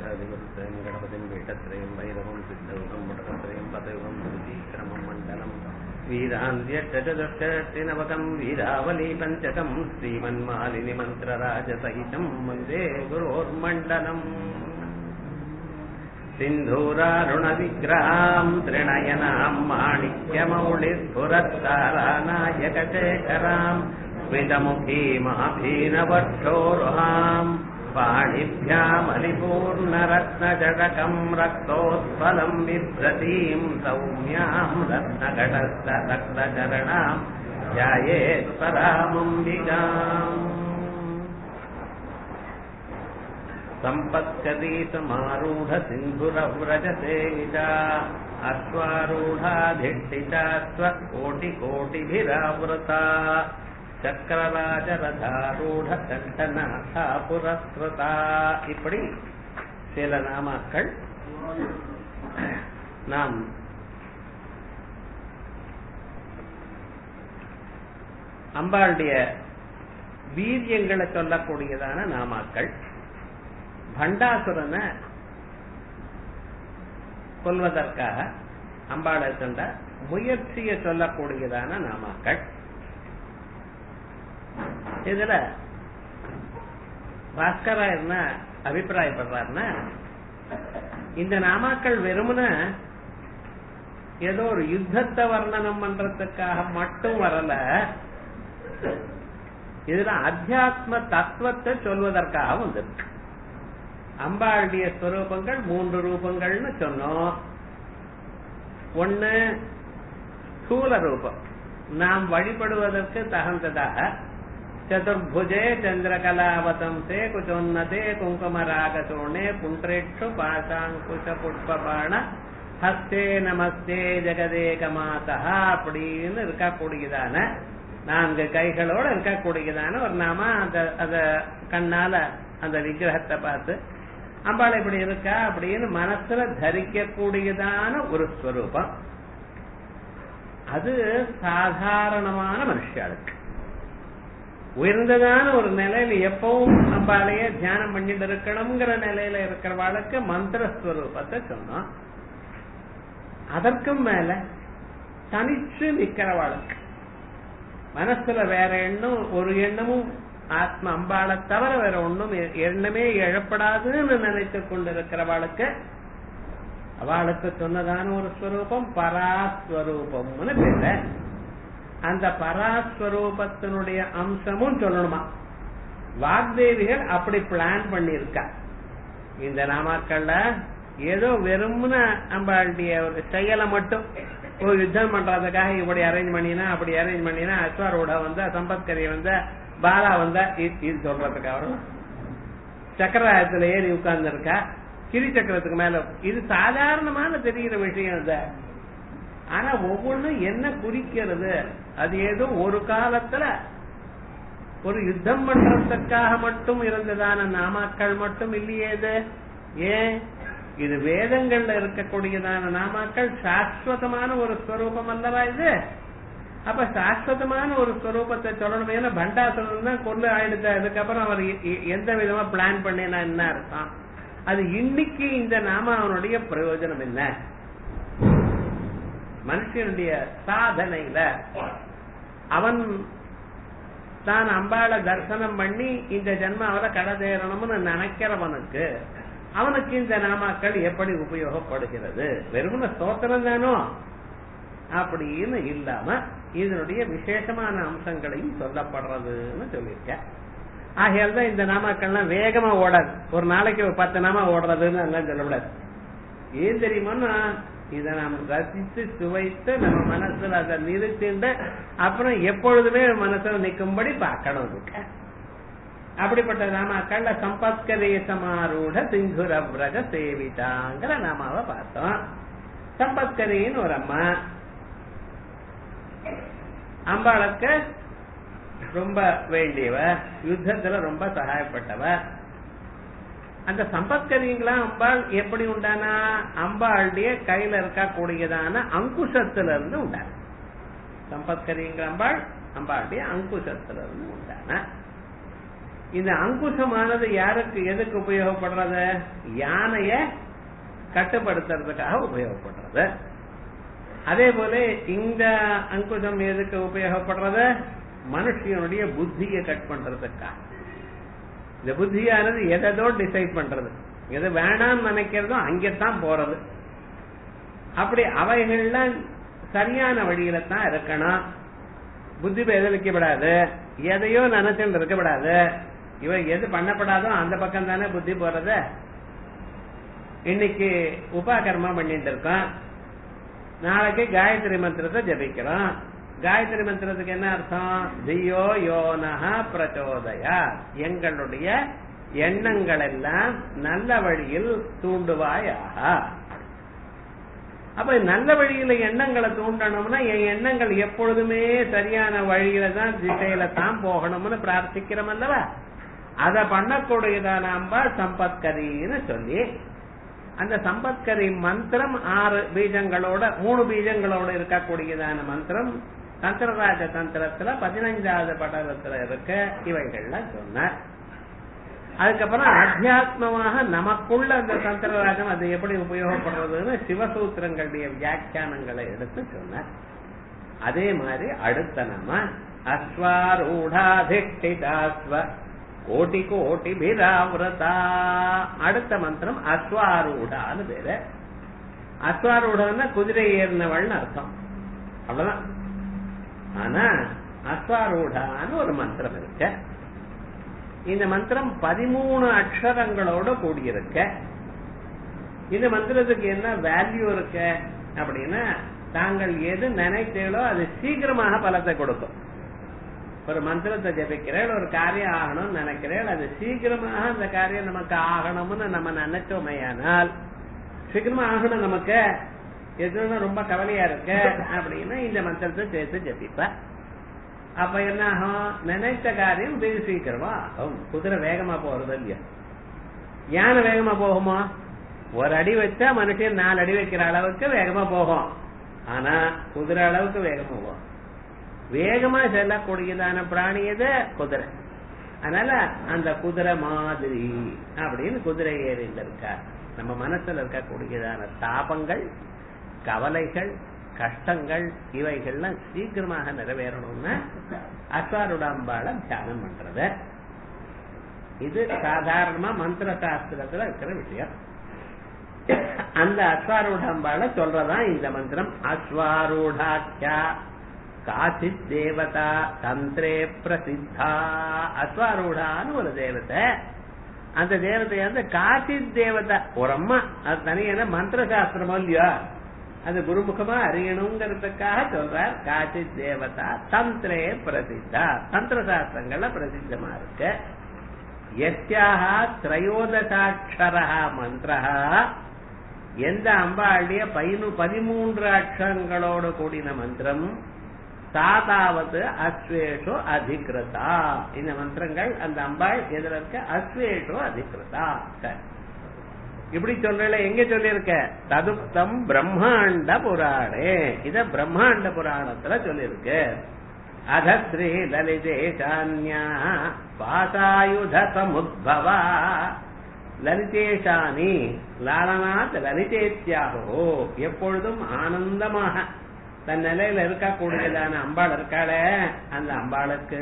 षडाधिपत्यं गणपतिं पीठत्रयं भैरवं सिद्धौकं मठकत्रयं पदयुगं भूतीक्रमं मण्डलं वीरान्त्यष्टचतुष्टष्टिनवकं वीरावली पञ्चकं श्रीमन्मालिनि मन्त्रराजसहितं वन्दे गुरोर्मण्डलम् सिन्धूरारुणविग्रहाम् त्रिणयनाम् माणिक्यमौलिस्फुरत्तारानायकशेखराम् स्मितमुखीमाभीनवक्षोरुहाम् पाणिभ्यामलिपूर्णरत्नजटकम् रक्तोत्पलम् बिभ्रतीम् सौम्याम् रत्नघटस्थ रक्तचरणाम् ध्यायेत्परामम्बिकाम् सम्पत्कदीतमारूढ सिन्धुरव्रजसेविता अश्वारूढाधिष्ठिता स्वकोटिकोटिभिरावृता சக்கரராஜரதாரூட கண்டநாதா புரஸ்ருதா இப்படி சில நாமாக்கள் நாம் அம்பாளுடைய வீரியங்களை சொல்லக்கூடியதான நாமாக்கள் பண்டாசுரனை கொல்வதற்காக அம்பாளை சொன்ன முயற்சியை சொல்லக்கூடியதான நாமாக்கள் இதுல பாஸ்கரா என்ன அபிப்பிராயப்படுறாருன்னா இந்த நாமாக்கள் வெறுமன ஏதோ ஒரு யுத்தத்தை வர்ணனம் பண்றதுக்காக மட்டும் வரல இதுல அத்தியாத்ம தத்துவத்தை சொல்வதற்காக வந்திருக்கு அம்பாளுடைய ஸ்வரூபங்கள் மூன்று ரூபங்கள்னு சொன்னோம் ஒன்னு ஸ்தூல ரூபம் நாம் வழிபடுவதற்கு தகுந்ததாக चतुर्भुजे चन्द्रकलावतंसे कुचोन्नते कुङ्कुमरागचूर्णे पुण्ड्रेक्षु पाशाङ्कुश पुष्पபாண ஹஸ்தே நமஸ்தே ஜெகதேகமாதா அப்படின்னு இருக்கக்கூடியதான நான்கு கைகளோட இருக்கக்கூடியதான ஒரு நாம அந்த அத கண்ணால அந்த விக்கிரகத்தை பார்த்து அம்பாள் இப்படி இருக்கா அப்படின்னு மனசுல தரிக்கக்கூடியதான ஒரு ஸ்வரூபம் அது சாதாரணமான மனுஷாளுக்கு உயர்ந்ததான ஒரு நிலையில எப்பவும் அம்பாளைய தியானம் பண்ணிட்டு இருக்கணுங்கிற நிலையில இருக்கிறவாளுக்கு மந்திரஸ்வரூபத்தை சொன்னோம் அதற்கும் மேல தனிச்சு நிக்கிறவாளுக்கு மனசுல வேற எண்ணம் ஒரு எண்ணமும் ஆத்ம அம்பாளை தவிர வேற ஒண்ணும் எண்ணமே எழப்படாதுன்னு நினைத்து கொண்டிருக்கிறவாளுக்கு அவளுக்கு சொன்னதான ஒரு ஸ்வரூபம் பராஸ்வரூபம்னு பேர அந்த பராஸ்வரூபத்தினுடைய அம்சமும் சொல்லணுமா வாக்தேவிகள் அப்படி பிளான் பண்ணிருக்கா இந்த நாமாக்கள்ல ஏதோ வெறும்ன நம்மளுடைய ஒரு செயலை மட்டும் ஒரு யுத்தம் பண்றதுக்காக இப்படி அரேஞ்ச் பண்ணினா அப்படி அரேஞ்ச் பண்ணினா அஸ்வாரோட வந்தா சம்பத்கரி வந்தா பாலா வந்தா இது சொல்றதுக்காக சக்கராயத்துல ஏறி உட்கார்ந்து இருக்கா கிரி சக்கரத்துக்கு மேல இது சாதாரணமான தெரிகிற விஷயம் அது ஆனா ஒவ்வொன்றும் என்ன குறிக்கிறது அது ஏதோ ஒரு காலத்துல ஒரு யுத்தம் பண்றதுக்காக மட்டும் இருந்ததான நாமாக்கள் மட்டும் இல்லையே இது ஏன் இது வேதங்கள்ல இருக்கக்கூடியதான நாமாக்கள் சாஸ்வதமான ஒரு ஸ்வரூபம் அல்லவா இது அப்ப சாஸ்வதமான ஒரு ஸ்வரூபத்தை சொல்லணும் ஏன்னா பண்டாசுரன் தான் கொண்டு ஆயிடுச்சு அதுக்கப்புறம் அவர் எந்த விதமா பிளான் பண்ணினா என்ன அர்த்தம் அது இன்னைக்கு இந்த நாம அவனுடைய பிரயோஜனம் என்ன மனுஷனுடைய சாதனையில அவன் தான் அம்பாள தரிசனம் பண்ணி இந்த ஜென்மாவில கடை தேரணும்னு நினைக்கிறவனுக்கு அவனுக்கு இந்த நாமாக்கள் எப்படி உபயோகப்படுகிறது வெறுமன ஸ்தோத்திரம் தானோ அப்படின்னு இல்லாம இதனுடைய விசேஷமான அம்சங்களையும் சொல்லப்படுறதுன்னு சொல்லியிருக்க ஆகையால் தான் இந்த நாமாக்கள்லாம் வேகமா ஓடாது ஒரு நாளைக்கு ஒரு பத்து நாமா ஓடுறதுன்னு எல்லாம் சொல்லக்கூடாது ஏன் தெரியுமா இதை நாம் ரசித்து சுவைத்து நம்ம மனசுல அதை நிறுத்திண்டு அப்புறம் எப்பொழுதுமே மனசுல நிற்கும்படி பார்க்கணும் அதுக்கு அப்படிப்பட்ட நாமாக்கள்ல சம்பத்கரே சமாரூட சிங்குரவ்ரக சேவிதாங்கிற நாமாவை பார்த்தோம் சம்பத்கரின்னு ஒரு அம்மா அம்பாளுக்கு ரொம்ப வேண்டியவ யுத்தத்துல ரொம்ப சகாயப்பட்டவ அந்த சம்பத்கரிங்களாம் அம்பாள் எப்படி உண்டானா அம்பாளுடைய கையில இருக்கக்கூடியதான அங்குசத்துல இருந்து உண்டான சம்பத்கரிங்கிற அம்பாள் அம்பாளுடைய அங்குசத்துல இருந்து உண்டான இந்த அங்குசமானது யாருக்கு எதுக்கு உபயோகப்படுறது யானைய கட்டுப்படுத்துறதுக்காக உபயோகப்படுறது அதே போல இந்த அங்குசம் எதுக்கு உபயோகப்படுறது மனுஷனுடைய புத்தியை கட் பண்றதுக்காக இந்த புத்தியானது எதோ டிசைட் பண்றது எது வேணாம்னு நினைக்கிறதோ அங்கத்தான் போறது அப்படி அவைகள்லாம் சரியான வழியில தான் இருக்கணும் புத்தி பேதலிக்கப்படாது எதையோ நினைச்சுட்டு இருக்கப்படாது இவன் எது பண்ணப்படாதோ அந்த பக்கம் தானே புத்தி போறது இன்னைக்கு உபாகர்மம் பண்ணிட்டு இருக்கோம் நாளைக்கு காயத்ரி மந்திரத்தை ஜபிக்கிறோம் காயத்ரி மந்திரத்துக்கு என்ன அர்த்தம் தியோ யோனஹ பிரச்சோதயா எங்களுடைய எண்ணங்கள் எல்லாம் நல்ல வழியில் தூண்டுவாயாக அப்ப நல்ல வழியில எண்ணங்களை தூண்டணும்னா என் எண்ணங்கள் எப்பொழுதுமே சரியான வழியில தான் திசையில தான் போகணும்னு பிரார்த்திக்கிறோம் அல்லவா அத பண்ணக்கூடியதான அம்பாள் சம்பத்கரின்னு சொல்லி அந்த சம்பத்கரி மந்திரம் ஆறு பீஜங்களோட மூணு பீஜங்களோட இருக்கக்கூடியதான மந்திரம் தந்திரராஜ தந்திரத்துல பதினைஞ்சாவது படலத்துல இருக்க இவைகள்லாம் சொன்னார் அதுக்கப்புறம் அத்தியாத்மமாக நமக்குள்ள அந்த தந்திரராஜம் அது எப்படி உபயோகப்படுறதுன்னு சிவசூத்திரங்களுடைய வியாக்கியானங்களை எடுத்து சொன்னார் அதே மாதிரி அடுத்த நம்ம அஸ்வாரூடாதிஷ்டிதாஸ்வ கோட்டி கோட்டி பிராவிரதா அடுத்த மந்திரம் அஸ்வாரூடான்னு பேரு அஸ்வாரூடன்னா குதிரை ஏறினவள்னு அர்த்தம் அவ்வளவுதான் ஆனா அஸ்வாரூடான்னு ஒரு மந்திரம் இருக்கு இந்த மந்திரம் பதிமூணு அக்ஷரங்களோட கூடியிருக்க இந்த மந்திரத்துக்கு என்ன வேல்யூ இருக்கு அப்படின்னா தாங்கள் எது நினைத்தீங்களோ அது சீக்கிரமாக பலத்தை கொடுக்கும் ஒரு மந்திரத்தை ஜபிக்கிறேன் ஒரு காரியம் ஆகணும்னு நினைக்கிறேன் அது சீக்கிரமாக அந்த காரியம் நமக்கு ஆகணும்னு நம்ம நினைச்சோமையானால் சீக்கிரமா ஆகணும் நமக்கு எதுனா ரொம்ப கவலையா இருக்கு அப்படின்னா இந்த மந்திரத்தை சேர்த்து ஜபிப்ப அப்ப என்ன ஆகும் நினைத்த காரியம் வெகு சீக்கிரமா ஆகும் குதிரை வேகமா போறது இல்லையா யானை வேகமா போகுமா ஒரு அடி வச்சா மனுஷன் நாலு அடி வைக்கிற அளவுக்கு வேகமா போகும் ஆனா குதிரை அளவுக்கு வேகமா போகும் வேகமா செல்லக்கூடியதான பிராணி எது குதிரை அதனால அந்த குதிரை மாதிரி அப்படின்னு குதிரை ஏறியில் இருக்கார் நம்ம மனசுல இருக்கக்கூடியதான தாபங்கள் கவலைகள் கஷ்டங்கள் இவைகள்லாம் சீக்கிரமாக நிறைவேறணும்னா அஸ்வாருடாம்பாள தியானம் பண்றது இது சாதாரணமா மந்திர சாஸ்திரத்துல இருக்கிற விஷயம் அந்த அஸ்வாரூடாம்பாள சொல்றதான் இந்த மந்திரம் அஸ்வாரூடாக்கியா காசித் தேவதா தந்திரே பிரசித்தா அஸ்வாரூடான்னு ஒரு தேவதை அந்த தேவதை வந்து காசித் தேவதா ஒரு அம்மா அது தனியான மந்திர சாஸ்திரமோ இல்லையோ அது குருமுகமா அறியணுங்கிறதுக்காக சொல்றார் காசித் தேவதா தந்திரே பிரசித்தா தந்திர சாஸ்திரங்கள்ல பிரசித்தமா இருக்கு எஸ்யாக திரையோதசாட்சர மந்திரா எந்த அம்பாளுடைய பதினு பதிமூன்று அக்ஷரங்களோடு கூடின மந்திரம் சாதாவது அஸ்வேஷோ அதிகிருதா இந்த மந்திரங்கள் அந்த அம்பாள் எதுல இருக்க அஸ்வேஷோ அதிகிருதா சரி இப்படி சொல்றல எங்க சொல்லியிருக்க ததுப்தம் பிரம்மாண்ட புராணே இத பிரம்மாண்ட புராணத்துல சொல்லியிருக்கு அதத்ரீ லலிதேஷான்யா பாசாயுத சமுத்பவா லலிதேஷானி லாலநாத் லலிதேத்தியாகோ எப்பொழுதும் ஆனந்தமாக தன் நிலையில இருக்கக்கூடியதான அம்பாள் இருக்காளே அந்த அம்பாளுக்கு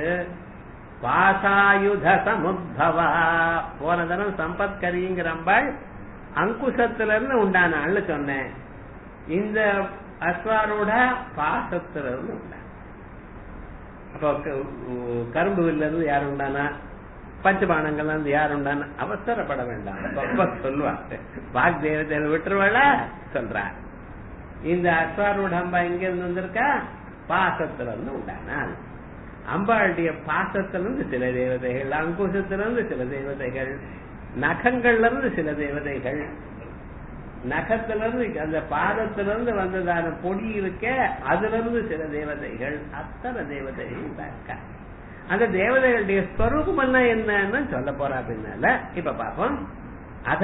பாசாயுத சமுத்பவா போன தரம் சம்பத்கரிங்கிற அம்பாள் அங்குசத்திலிருந்து உண்டானாள்னு சொன்னேன் இந்த அஸ்வாரோட பாசத்திலிருந்து உண்டான அப்போ கரும்பு வில்ல இருந்து யார் உண்டானா பஞ்சபானங்கள்ல இருந்து யார் உண்டான அவசரப்பட வேண்டாம் அப்ப சொல்லுவாங்க வாக் தேவதையில விட்டுருவாள சொல்றார் இந்த அஸ்வாரூட அம்பா எங்க இருந்து வந்திருக்கா பாசத்துல இருந்து உண்டானால் அம்பாளுடைய பாசத்திலிருந்து சில தேவதைகள் அங்குசத்திலிருந்து சில தேவதைகள் நகங்கள்ல இருந்து சில தேவதைகள் நகத்திலிருந்து அந்த பாதத்திலிருந்து வந்ததான பொடி இருக்க அதுல இருந்து சில தேவதைகள் அத்தனை தேவதைகள் இருக்கா அந்த தேவதைகளுடைய ஸ்வரூபம் எல்லாம் என்னன்னு சொல்ல போறா பின்னால இப்ப பாப்போம்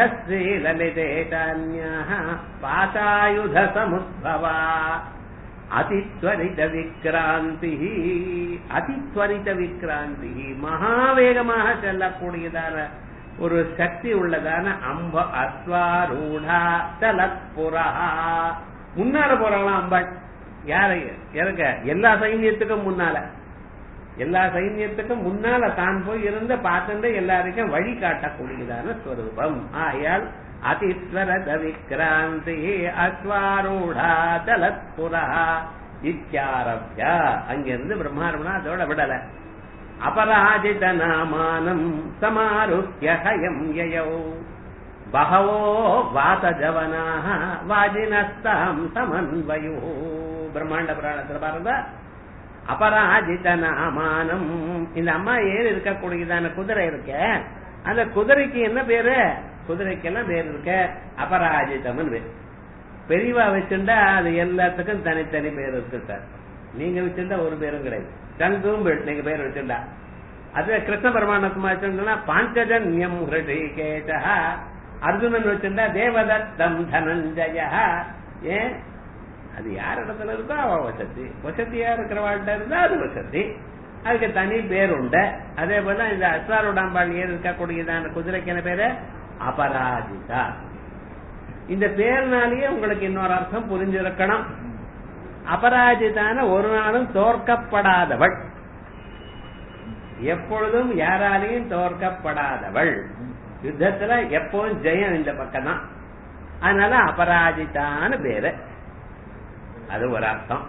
அதஸ்ரீ லலிதேஷான்யா பாசாயுத சமுத்பவா அதித்வரித விக்ராந்தி அதித்வரித விக்ராந்தி மகாவேகமாக செல்லக்கூடியதான ஒரு சக்தி உள்ளதான அம்ப அஸ்வாரூடா தலப்புரா முன்னால போறாங்களாம் அம்பாள் யாரு இருக்க எல்லா சைன்யத்துக்கும் முன்னால எல்லா சைன்யத்துக்கும் முன்னால தான் போய் இருந்து பார்த்துட்டு எல்லாருக்கும் வழி காட்டக்கூடியதான ஸ்வரூபம் ஆயால் அதிஸ்வரத விக்ராந்தி அஸ்வாரூடா தலத்புரா இத்தியாரப்ய அங்கிருந்து பிரம்மாரமணா அதோட விடல அபராஜித நாமானம் சமாருஹ்ய ஹயம் யயௌ பகவோ வாதஜவனாக வாஜினஸ்தாம் சமன்வயோ பிரம்மாண்ட புராணத்துல பாருங்க அபராஜித நாமானம் இந்த அம்மா ஏறி இருக்கக்கூடியதான குதிரை இருக்க அந்த குதிரைக்கு என்ன பேரு குதிரைக்கெல்லாம் பேர் இருக்க அபராஜிதம்னு பேர் பெரியவா வச்சுண்டா அது எல்லாத்துக்கும் தனித்தனி பேர் இருக்கு சார் நீங்க வச்சிருந்தா ஒரு பேரும் கிடையாது சங்கும் நீங்க பேர் வச்சிருந்தா அது கிருஷ்ண பரமானத்மா வச்சிருந்தா பாஞ்சஜன்யம் ஹிருஷிகேஷா அர்ஜுனன் வச்சிருந்தா தேவதத்தம் தனஞ்சய ஏன் அது யார் இடத்துல இருக்கோ அவ வசதி வசதியா இருக்கிறவாள்கிட்ட இருந்தா அது வசதி அதுக்கு தனி பேர் உண்டு அதே போல இந்த அஸ்வாருடாம்பாள் ஏறி இருக்கக்கூடியதான குதிரைக்கு என்ன பேரு அபராஜிதா இந்த பேர்னாலேயே உங்களுக்கு இன்னொரு அர்த்தம் புரிஞ்சிருக்கணும் அபராஜிதான ஒரு நாளும் தோற்கப்படாதவள் எப்பொழுதும் யாராலையும் தோற்கப்படாதவள் யுத்தத்துல எப்பவும் ஜெயம் இந்த பக்கம் தான் அதனால அபராஜிதான்னு பேரு அது ஒரு அர்த்தம்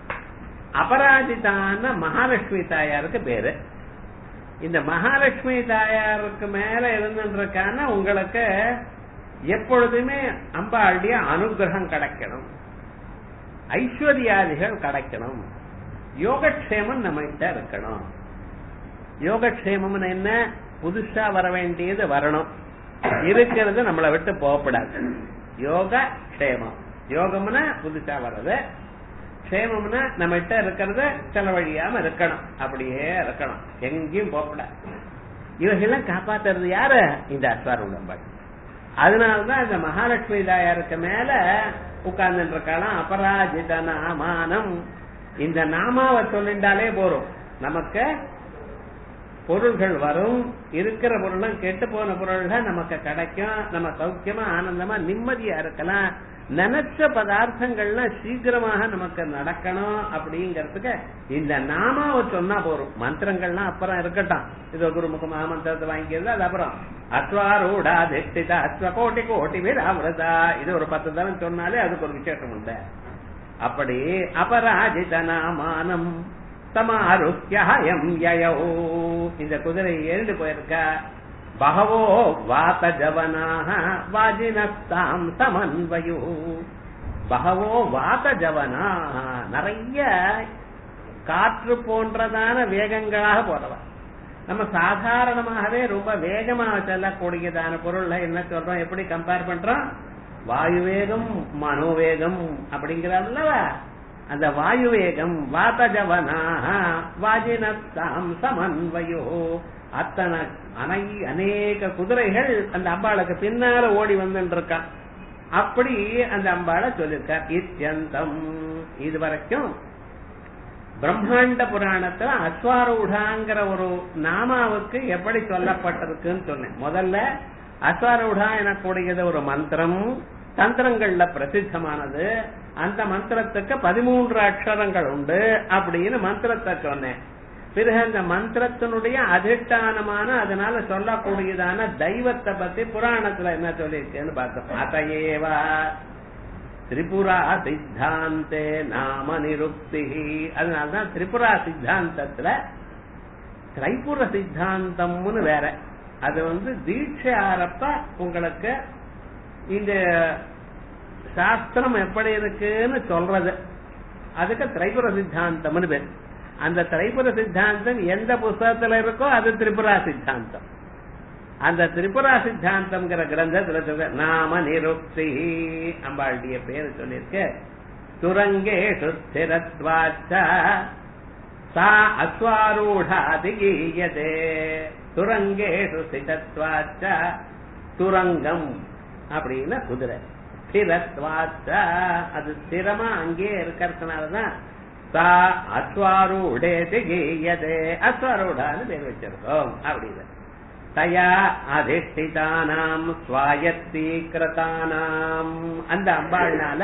அபராஜிதான மகாலட்சுமி தாயாருக்கு பேரு இந்த மகாலட்சுமி தாயாருக்கு மேல இருந்துருக்கான உங்களுக்கு எப்பொழுதுமே அம்பாளுடைய அனுகிரகம் கிடைக்கணும் ஐஸ்வர்யாதிகள் கிடைக்கணும் யோகக்ஷேமம் நம்மகிட்ட இருக்கணும் யோகக்ஷேமம்னு என்ன புதுசா வர வேண்டியது வரணும் இருக்கிறது நம்மளை விட்டு போகப்படாது யோக க்ஷேமம் யோகம்னா புதுசா வர்றது க்ஷேமம்னா நம்ம கிட்ட இருக்கிறத செலவழியாம இருக்கணும் அப்படியே இருக்கணும் எங்கேயும் போகக்கூடாது இவைகள்லாம் காப்பாத்துறது யாரு இந்த அஸ்வார் உடம்பாடு அதனாலதான் இந்த மகாலட்சுமி தாயாருக்கு மேல உட்கார்ந்து இருக்கலாம் அபராஜித நாமானம் இந்த நாமாவை சொல்லிண்டாலே போறோம் நமக்கு பொருள்கள் வரும் இருக்கிற பொருளும் கெட்டு போன பொருள்கள் நமக்கு கிடைக்கும் நம்ம சௌக்கியமா ஆனந்தமா நிம்மதியா இருக்கலாம் நினைச்ச பதார்த்தங்கள்லாம் சீக்கிரமாக நமக்கு நடக்கணும் அப்படிங்கறதுக்கு இந்த நாமாவை சொன்னா போறோம் மந்திரங்கள்லாம் அப்புறம் இருக்கட்டும் இது குருமுக மகாமந்திரத்தை வாங்கிக்கிறது அது அப்புறம் அஸ்வாரூடா திஷ்டித அஸ்வ கோட்டி கோட்டி வீராமிரதா இது ஒரு பத்து தரம் சொன்னாலே அதுக்கு ஒரு விசேஷம் உண்டு அப்படி அபராஜித நாமானம் சமாருஹ்யம் யயோ இந்த குதிரை ஏறிண்டு போயிருக்கா பகவோ வாத ஜவனாக வாஜினஸ்தாம் சமன்வயோ பகவோ வாத ஜவனாக நிறைய காற்று போன்றதான வேகங்களாக போறவா நம்ம சாதாரணமாகவே ரொம்ப வேகமாக செல்லக்கூடியதான பொருள்ல என்ன சொல்றோம் எப்படி கம்பேர் பண்றோம் வாயு வேகம் மனோவேகம் அப்படிங்கிறல்லவா அந்த வாயு வேகம் வாதஜவனாக வாஜினத்தாம் சமன்வயோ அத்தனை அனை அநேக குதிரைகள் அந்த அம்பாளுக்கு பின்னால ஓடி வந்துட்டு இருக்கான் அப்படி அந்த அம்பாளை சொல்லிருக்கார் இத்தியந்தம் இது வரைக்கும் பிரம்மாண்ட புராணத்துல அஸ்வாரூடாங்கிற ஒரு நாமாவுக்கு எப்படி சொல்லப்பட்டிருக்குன்னு சொன்னேன் முதல்ல அஸ்வாரூடா எனக்கூடியது ஒரு மந்திரம் தந்திரங்கள்ல பிரசித்தமானது அந்த மந்திரத்துக்கு பதிமூன்று அக்ஷரங்கள் உண்டு அப்படின்னு மந்திரத்தை சொன்னேன் பிறகு அந்த மந்திரத்தினுடைய அதிஷ்டானமான அதனால சொல்லக்கூடியதான தெய்வத்தை பத்தி புராணத்துல என்ன சொல்லியிருக்கேன்னு பார்த்தோம் அதையேவா திரிபுரா சித்தாந்தே நாம நிருக்தி அதனாலதான் திரிபுரா சித்தாந்தத்துல திரைபுர சித்தாந்தம்னு வேற அது வந்து தீட்சை ஆரப்ப உங்களுக்கு இந்த சாஸ்திரம் எப்படி இருக்குன்னு சொல்றது அதுக்கு திரைபுர சித்தாந்தம்னு பேர் அந்த திரைபுர சித்தாந்தம் எந்த புஸ்தகத்துல இருக்கோ அது திரிபுரா சித்தாந்தம் அந்த திரிபுரா சித்தாந்தம்ங்கிற கிரந்தத்துல சொல்ற நாம நிருக்தி அம்பாளுடைய பேரு சொல்லியிருக்க துரங்கேஷு ஸ்திரத்வாச்ச சா அஸ்வாரூடாதிகீயதே துரங்கேஷு ஸ்திதத்வாச்ச துரங்கம் அப்படின்னு குதிரை ஸ்திரத்வாச்ச அது ஸ்திரமா அங்கேயே இருக்கிறதுனாலதான் சா அஸ்வாரூடேதி கீயதே அஸ்வாரூடான்னு பேர் வச்சிருக்கோம் அப்படின்னு தயா அதிஷ்டிதானாம் சுவாயத்தீகிருதானாம் அந்த அம்பாள்னால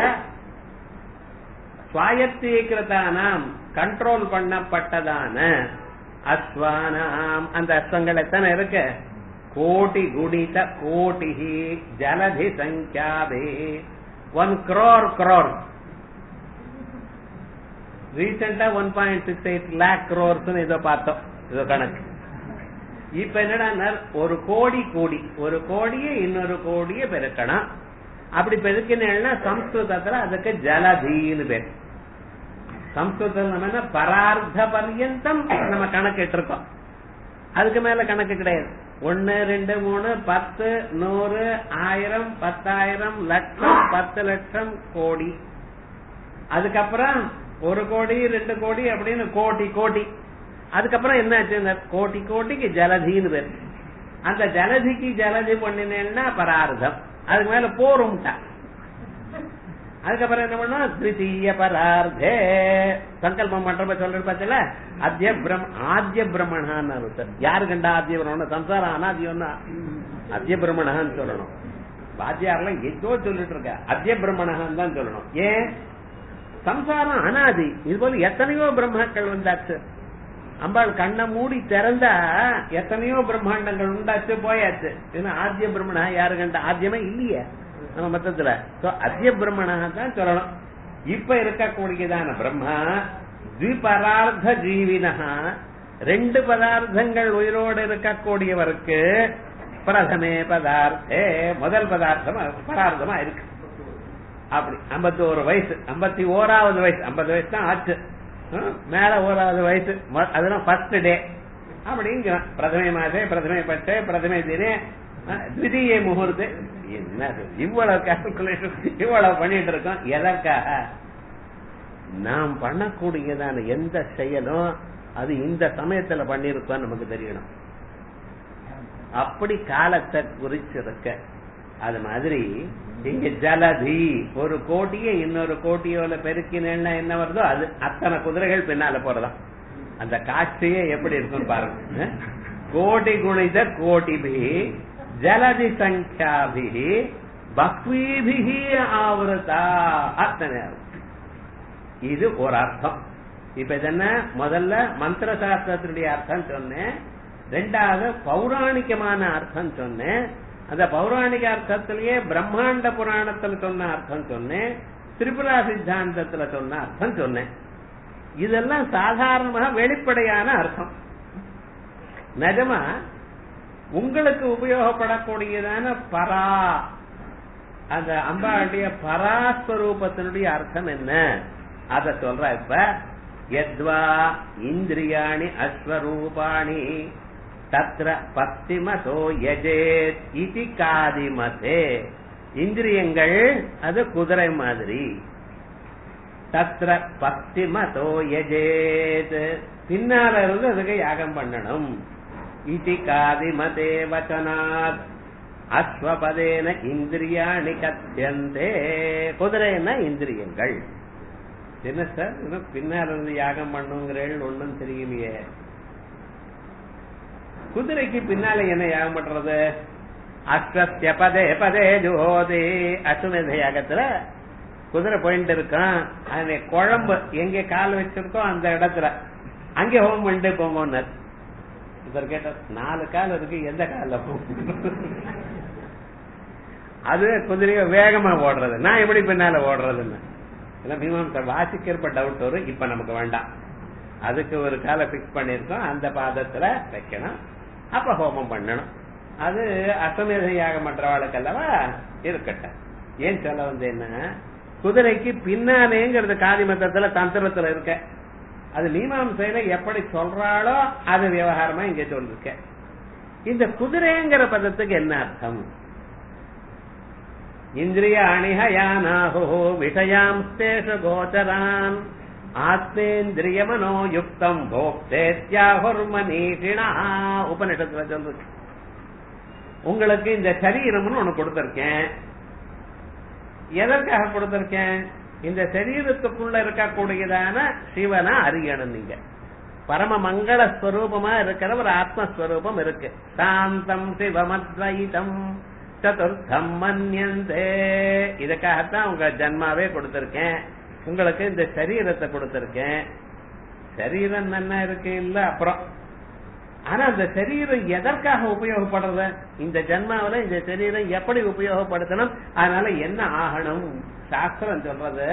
சுவாயத்தீகிருதானாம் கண்ட்ரோல் பண்ணப்பட்டதான அஸ்வானாம் அந்த அஸ்வங்கள் எத்தனை இருக்கு கோட்டி குடித கோட்டி ஜலதி சங்கியாபே ஒன் crore crore ரீசெண்டா one point six eight lakh crores ஏதோ பார்த்தோம் இதோ கணக்கு இப்ப என்னடா ஒரு கோடி கோடி ஒரு கோடியை இன்னொரு கோடியை பெருக்கணும் அப்படி பெருக்கினா சம்ஸ்கிருதத்துல அதுக்கு ஜலதீன்னு பேர் சம்ஸ்கிருதம் நம்ம என்ன பரார்த்த பர்யந்தம் நம்ம கணக்கிட்டு இருக்கோம் அதுக்கு மேல கணக்கு கிடையாது ஒன்னு ரெண்டு மூணு பத்து நூறு ஆயிரம் பத்தாயிரம் லட்சம் பத்து லட்சம் கோடி அதுக்கப்புறம் ஒரு கோடி ரெண்டு கோடி அப்படின்னு கோடி கோடி அதுக்கப்புறம் என்னாச்சு இந்த கோடி கோடிக்கு ஜலதின்னு பேர் அந்த ஜலதிக்கு ஜலதி பண்ணினேன்னா பரார்த்தம் அதுக்கு மேல போரும்ட்டா அதுக்கப்புறம் என்ன பண்ணா திருத்தீய பரார்த்தே சங்கல்பம் பண்றப்ப சொல்றது பார்த்தல அத்திய பிரம் ஆத்திய பிரம்மணான்னு ஒருத்தர் யாரு கண்டா ஆத்திய பிரம்மணம் சம்சாரம் அனாத்தியம்னா அத்திய பிரம்மணான்னு சொல்லணும் வாத்தியாரெல்லாம் ஏதோ சொல்லிட்டு இருக்க அத்திய பிரம்மணான்னு தான் சொல்லணும் ஏன் சம்சாரம் அனாதி இது போல எத்தனையோ பிரம்மாக்கள் வந்தாச்சு அம்பாள் கண்ணை மூடி திறந்தா எத்தனையோ பிரம்மாண்டங்கள் உண்டாச்சு போயாச்சு ஏன்னா ஆத்திய பிரம்மணா யாரு கண்ட ஆத்தியமே இல்லையே நம்ம மொத்தத்துல அத்திய பிரம்மணா தான் சொல்லணும் இப்ப இருக்கக்கூடியதான பிரம்மா திபரார்த்த ஜீவினா ரெண்டு பதார்த்தங்கள் உயிரோடு இருக்கக்கூடியவருக்கு பிரதமே பதார்த்தே முதல் பதார்த்தம் பரார்த்தமா இருக்கு அப்படி ஐம்பத்தி ஒரு வயசு ஐம்பத்தி ஓராவது வயசு ஐம்பது வயசு தான் ஆச்சு மேல ஓராவது வயசு அதெல்லாம் ஃபர்ஸ்ட் டே அப்படிங்கிறான் பிரதமை மாசே பிரதமை பட்டே பிரதமை தினே திதிய முகூர்த்து என்ன இவ்வளவு கால்குலேஷன் இவ்வளவு பண்ணிட்டு இருக்கோம் எதற்காக நாம் பண்ணக்கூடியதான எந்த செயலும் அது இந்த சமயத்துல பண்ணிருக்கோம் நமக்கு தெரியணும் அப்படி காலத்தை குறிச்சிருக்க அது மாதிரி இங்க ஜலதி ஒரு கோட்டியை இன்னொரு கோட்டியோல பெருக்கினேன்னா என்ன வருதோ அது அத்தனை குதிரைகள் பின்னால போறதாம் அந்த காட்சியே எப்படி இருக்குன்னு பாருங்க கோடி குணித கோட்டிபி ஜலதி சங்கியாபி பக்வீபிகி ஆவருதா அத்தனை இது ஒரு அர்த்தம் இப்ப இது என்ன முதல்ல மந்திர சாஸ்திரத்தினுடைய அர்த்தம் சொன்னேன் ரெண்டாவது பௌராணிகமான அர்த்தம் சொன்னேன் அந்த பௌராணிக அர்த்தத்திலேயே பிரம்மாண்ட புராணத்துல சொன்ன அர்த்தம் சொன்னேன் திரிபுரா சித்தாந்தத்துல சொன்ன அர்த்தம் சொன்னேன் இதெல்லாம் சாதாரணமாக வெளிப்படையான அர்த்தம் நிஜமா உங்களுக்கு உபயோகப்படக்கூடியதான பரா அந்த அம்பாளுடைய பராஸ்வரூபத்தினுடைய அர்த்தம் என்ன அத சொல்ற இப்ப எத்வா இந்திரியாணி அஸ்வரூபாணி தத்ர பத்திமதோ யஜேத் இதி காதிமதே இந்திரியங்கள் அது குதிரை மாதிரி தத்ர பத்திமதோ யஜேத் பின்னால இருந்து அதுக்கு யாகம் பண்ணணும் இதி காதிமதே வச்சனாத் அஸ்வபதேன இந்திரியாணி கத்தியந்தே குதிரைன்னா இந்திரியங்கள் என்ன சார் இன்னும் பின்னால இருந்து யாகம் பண்ணுங்கிறேள் ஒன்னும் தெரியலையே குதிரைக்கு பின்னால என்ன யாகம் பண்றது அஸ்வத்திய பதே பதே ஜோதி அஸ்வமேத யாகத்துல குதிரை போயிட்டு இருக்கான் அது குழம்பு எங்க கால் வச்சிருக்கோம் அந்த இடத்துல அங்கே ஹோம் பண்ணிட்டு போங்கன்னார் இவர் கேட்ட நாலு கால் இருக்கு எந்த கால அது குதிரைய வேகமா ஓடுறது நான் எப்படி பின்னால ஓடுறதுன்னு மீமாம்ச வாசிக்கிறப்ப டவுட் வரும் இப்ப நமக்கு வேண்டாம் அதுக்கு ஒரு காலை பிக்ஸ் பண்ணிருக்கோம் அந்த பாதத்துல வைக்கணும் அப்ப ஹோமம் பண்ணணும் அது அசமேத யாகம் பண்றவாளுக்கு அல்லவா இருக்கட்டும் ஏன் சொல்ல வந்து என்ன குதிரைக்கு பின்னாலேங்கிறது காதி மத்தத்துல தந்திரத்துல இருக்க அது மீமாம்சையில எப்படி சொல்றாளோ அது விவகாரமா இங்க சொல்லிருக்க இந்த குதிரைங்கிற பதத்துக்கு என்ன அர்த்தம் இந்திரிய அணிஹயானாஹோ விஷயாம்ஸ்தேஷ கோச்சரான் ஆத்மேந்திரியமனோ யுக்தம் போக்தேத்யாஹுர்மனீஷிணா உபனிஷத்துல சொல்றது உங்களுக்கு இந்த சரீரம்னு ஒண்ணு கொடுத்திருக்கேன் எதற்காக கொடுத்திருக்கேன் இந்த சரீரத்துக்குள்ள இருக்கக்கூடியதான சிவனை அறியணும் நீங்க பரம மங்கள ஸ்வரூபமா இருக்கிற ஒரு ஆத்மஸ்வரூபம் இருக்கு சாந்தம் சிவமத்வைதம் சதுர்த்தம் மன்யந்தே இதுக்காகத்தான் உங்க ஜன்மாவே கொடுத்திருக்கேன் உங்களுக்கு இந்த சரீரத்தை கொடுத்திருக்கேன் சரீரம் நன்னா இருக்கு இல்ல அப்புறம் ஆனா அந்த சரீரம் எதற்காக உபயோகப்படுறது இந்த ஜென்மாவில இந்த சரீரம் எப்படி உபயோகப்படுத்தணும் அதனால என்ன ஆகணும் சாஸ்திரம் சொல்றது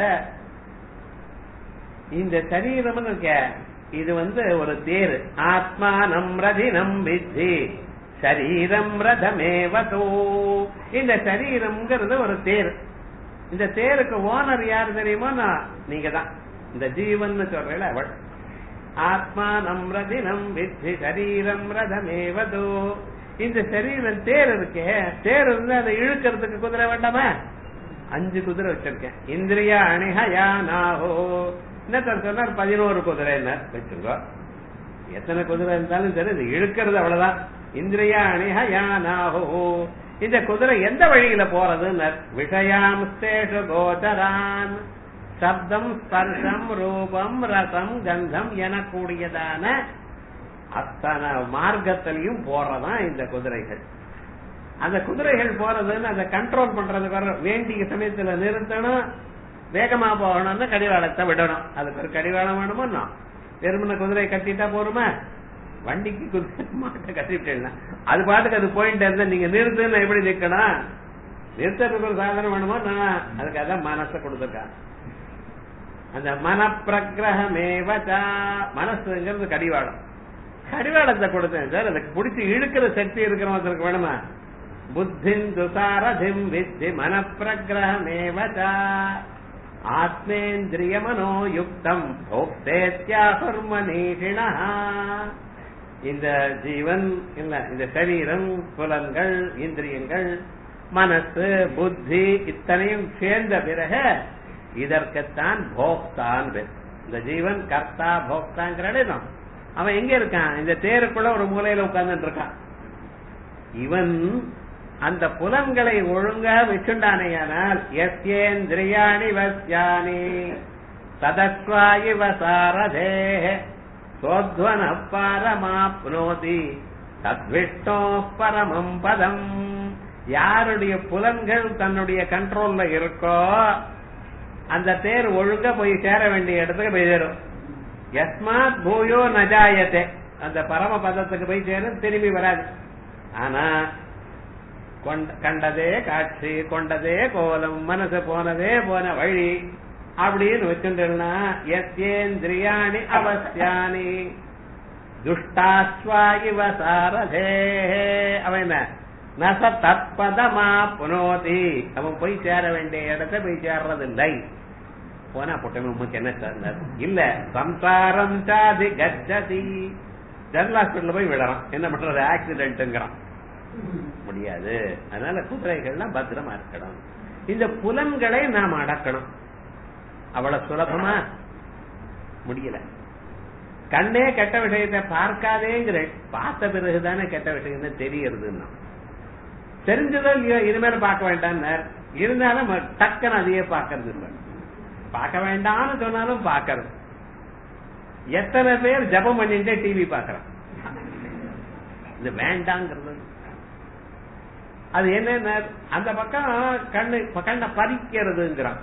இந்த சரீரம் இருக்க இது வந்து ஒரு தேர் ஆத்மானம் ரதினம் வித்தி சரீரம் ரதமேவதோ இந்த சரீரம்ங்கிறது ஒரு தேர் இந்த தேருக்கு ஓனர் யார் தெரியுமோ நான் நீங்க தான் இந்த ஜீவன் சொல்றேன் அவள் ஆத்மானம் ரதினம் வித்தி சரீரம் ரதமேவதோ இந்த சரீரம் தேர் இருக்கே தேர் இருந்து அதை இழுக்கிறதுக்கு குதிரை வேண்டாமா அஞ்சு குதிரை வச்சிருக்கேன் இந்திரியா அணிஹ யானாஹோ என்ன சொன்னார் பதினோரு குதிரை என்ன வச்சுக்கோ எத்தனை குதிரை இருந்தாலும் சரி இது இழுக்கிறது அவ்வளவுதான் இந்திரியா அணிஹ யானாஹோ இந்த குதிரை எந்த வழியில போறதுன்னு விஷயாம் ஸ்தேஷு கோச்சரான் சப்தம் ஸ்பர்ஷம் ரூபம் ரசம் கந்தம் எனக்கூடியதான அத்தனை மார்க்கத்திலையும் போறதான் இந்த குதிரைகள் அந்த குதிரைகள் போறதுன்னு அதை கண்ட்ரோல் பண்றதுக்கு வர வேண்டிய சமயத்துல நிறுத்தணும் வேகமா போகணும்னு கடிவாளத்தை விடணும் அதுக்கு ஒரு கடிவாளம் வேணுமோ வெறுமன குதிரை கட்டிட்டா போருமா வண்டிக்கு குதிரை மாட்டை கட்டிட்டேன்னா அது பாட்டுக்கு அது போயிட்டு இருந்தா நீங்க நிறுத்துன்னு எப்படி நிக்கணும் நிறுத்தத்துக்கு ஒரு சாதனம் வேணுமோ நான் அதுக்கு அதான் மனசை கொடுத்துருக்கான் அந்த மனப்பிரகிரகமேவச்சா மனசுங்கிறது கடிவாளம் கடிவாளத்தை கொடுத்தேன் சார் அதுக்கு பிடிச்சி இழுக்கிற சக்தி இருக்கிறவங்களுக்கு வேணுமா புத்தின் துசாரதிம் வித்தி மனப்பிரகிரகமேவச்சா ஆத்மேந்திரிய மனோயுக்தம் போக்தேத்யாசுர்மனீஷிணா இந்த ஜீவன் இல்ல இந்த சரீரம் புலன்கள் இந்திரியங்கள் மனசு புத்தி இத்தனையும் சேர்ந்த பிறகு இதற்குத்தான் போக்தான் பேர் இந்த ஜீவன் கர்த்தா போக்தாங்கிற இடம் அவன் எங்க இருக்கான் இந்த தேருக்குள்ள ஒரு மூலையில உட்கார்ந்துட்டு இருக்கான் இவன் அந்த புலன்களை ஒழுங்கா வச்சுண்டானேயானால் எஸ்யேந்திரியாணி வசியானி ததஸ்வாயி வசாரதே சோத்வன பரமாப்னோதி தத்விஷ்டோ பரமம் பதம் யாருடைய புலன்கள் தன்னுடைய கண்ட்ரோல்ல இருக்கோ அந்த தேர் ஒழுங்கா போய் சேர வேண்டிய இடத்துக்கு போய் சேரும் எஸ்மாத் பூயோ நஜாயத்தே அந்த பரம பதத்துக்கு போய் சேரும் திரும்பி வராது ஆனா கண்டதே காட்சி கொண்டதே கோலம் மனசு போனதே போன வழி அப்படின்னு வச்சுட்டா எஸ்யேந்திரியாணி அவசியானி துஷ்டாஸ்வாயிவ சாரதே அவன் என்ன நச தற்பதமா புனோதி அவன் போய் சேர வேண்டிய இடத்த போய் சேர்றதில்லை போனா புட்டமே உமக்கு என்ன சார் இல்ல சம்சாரம் சாதி கச்சதி ஜெனரல் ஹாஸ்பிட்டல் போய் விடறான் என்ன பண்றது ஆக்சிடென்ட்ங்கிறான் முடியாது அதனால குதிரைகள்லாம் பத்திரமா இருக்கணும் இந்த புலன்களை நாம் அடக்கணும் அவ்வளவு சுலபமா முடியல கண்ணே கெட்ட விஷயத்தை பார்க்காதேங்கிற பார்த்த பிறகுதானே கெட்ட விஷயம் தெரியறதுன்னா தெரிஞ்சதோ இல்லையோ இனிமேல் பார்க்க வேண்டாம் இருந்தாலும் டக்குன்னு அதையே பார்க்கறது இல்லை பார்க்க வேண்டாம்னு சொன்னாலும் பார்க்கறது எத்தனை பேர் ஜபம் பண்ணிட்டே டிவி பார்க்கறான் இது வேண்டாங்கிறது அது என்ன அந்த பக்கம் கண்ணு கண்ணை பறிக்கிறதுங்கிறான்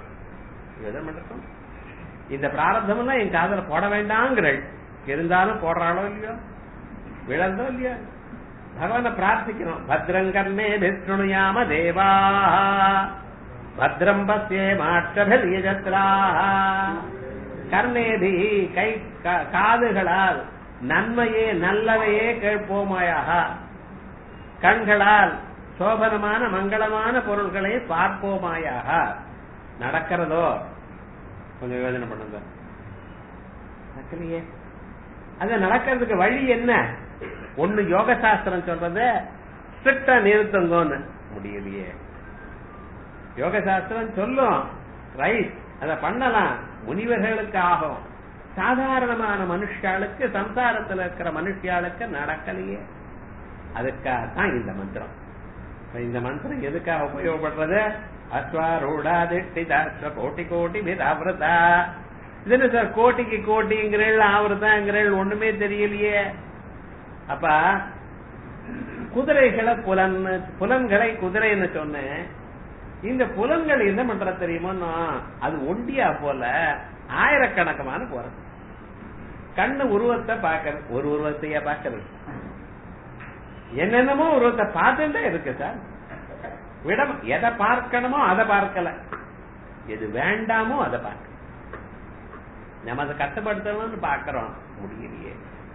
இந்த பிராரத்தம் எல்லாம் என் காதல போட வேண்டாங்கிறள் இருந்தாலும் போடுறாளோ இல்லையோ விழந்தோ இல்லையோ பகவான பிரார்த்திக்கணும் பத்ரங்கர்மே விஷ்ணுயாம தேவா பத்ரம் பத்தியே மாற்றபலியஜத்ரா கர்ணேதி கை காதுகளால் நன்மையே நல்லவையே கேட்போமாயாக கண்களால் சோபனமான மங்களமான பொருள்களை பார்ப்போமாயாக நடக்கிறதோ கொஞ்சம் யோஜனை பண்ணுங்க நடக்கலையே அது நடக்கிறதுக்கு வழி என்ன ஒண்ணு யோக சாஸ்திரம் சொல்றது ஸ்ட்ரிக்டா நிறுத்துங்கன்னு முடியலையே யோக சாஸ்திரம் சொல்லும் ரைட் அத பண்ணலாம் முனிவர்களுக்கு ஆகும் சாதாரணமான மனுஷாளுக்கு சம்சாரத்துல இருக்கிற மனுஷியாளுக்கு நடக்கலையே அதுக்காக தான் இந்த மந்திரம் இந்த மந்திரம் எதுக்காக உபயோகப்படுறது அஸ்வாரூடாதிஷ்டிதாஸ்வ கோட்டி கோட்டி விதாவிரதா இது என்ன சார் கோட்டிக்கு கோட்டிங்கிறள் ஆவரதாங்கிறள் ஒண்ணுமே தெரியலையே அப்ப குதிரைகளை புலன் புலன்களை குதிரைன்னு சொன்னேன் இந்த புலன்கள் என்ன பண்ற தெரியுமோன்னா அது ஒண்டியா போல ஆயிரக்கணக்கமான போறது கண்ணு உருவத்தை பாக்குறது ஒரு உருவத்தையா பாக்குறது என்னென்னமோ உருவத்தை பார்த்துட்டே இருக்கு சார் விடம் எதை பார்க்கணுமோ அதை பார்க்கல எது வேண்டாமோ அதை பார்க்க நம்ம அதை கட்டுப்படுத்தணும்னு பாக்குறோம் முடியலையே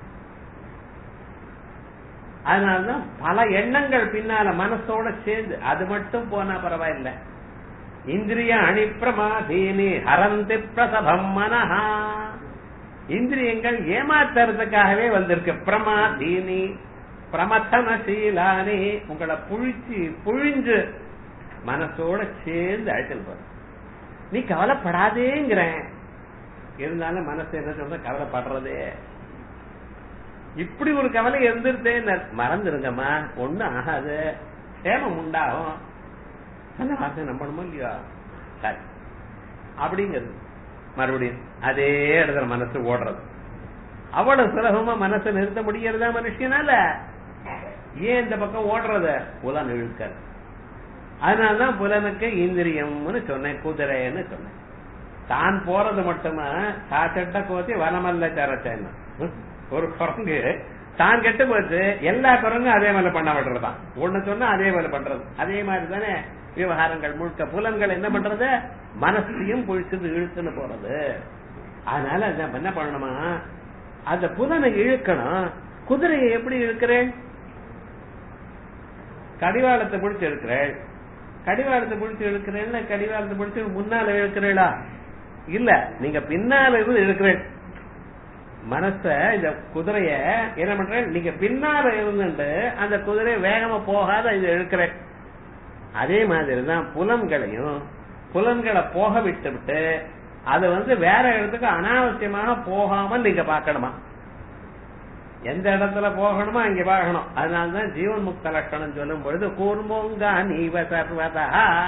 அதனாலதான் பல எண்ணங்கள் பின்னால மனசோட சேர்ந்து அது மட்டும் போனா பரவாயில்ல இந்திரிய அணிப்பிரமாதீனி ஹரந்தி பிரசபம் மனஹா இந்திரியங்கள் ஏமாத்துறதுக்காகவே வந்திருக்கு பிரமாதீனி பிரமத்தனசீலானி உங்களை புழிச்சு புழிஞ்சு மனசோட சேர்ந்து அழைச்சல் போற நீ கவலைப்படாதேங்கிறேன் இருந்தாலும் மனசு என்ன சொல்ற கவலைப்படுறதே இப்படி ஒரு கவலை இருந்துருத்தேன் மறந்துருங்கம்மா ஒண்ணும் ஆகாது சேமம் உண்டாகும் அந்த வார்த்தை நம்பணுமோ இல்லையா சரி அப்படிங்கிறது மறுபடியும் அதே இடத்துல மனசு ஓடுறது அவ்வளவு சுலபமா மனசை நிறுத்த முடியறதா மனுஷனால ஏன் இந்த பக்கம் ஓடுறத புலன் இழுக்க அதனாலதான் புலனுக்கு இந்திரியம்னு சொன்னேன் குதிரைன்னு சொன்னேன் தான் போறது மட்டுமா சாச்சட்ட கோத்தி வனமல்ல சரச்சேன்னு ஒரு குரங்கு தான் கெட்டு போச்சு எல்லா குரங்கும் அதே மாதிரி பண்ண விடுறதுதான் ஒண்ணு சொன்னா அதே மாதிரி பண்றது அதே மாதிரி தானே விவகாரங்கள் முழுக்க புலன்கள் என்ன பண்றது மனசையும் புழிச்சுட்டு இழுத்துன்னு போறது அதனால நம்ம என்ன பண்ணணுமா அந்த புலனை இழுக்கணும் குதிரையை எப்படி இழுக்கிறேன் கடிவாளத்தை பிடிச்சு இழுக்கிறேன் கடிவாளத்தை பிடிச்சு இழுக்கிறேன் கடிவாளத்தை பிடிச்சு முன்னால இழுக்கிறீளா இல்ல நீங்க பின்னால இருந்து இழுக்கிறேன் மனச இந்த குதிரைய என்ன பண்றேன் நீங்க பின்னால இருந்துட்டு அந்த குதிரை வேகமா போகாத இது இழுக்கிறேன் அதே மாதிரி தான் புலன்களையும் புலன்களை போக விட்டு விட்டு அது வந்து வேற இடத்துக்கு அனாவசியமாக போகாமல் நீங்க பார்க்கணுமா எந்த இடத்துல போகணுமோ அங்க பார்க்கணும் அதனாலதான் ஜீவன் முக்த லட்சணம் சொல்லும் பொழுது கூர்மோங்கா நீவ சர்வதா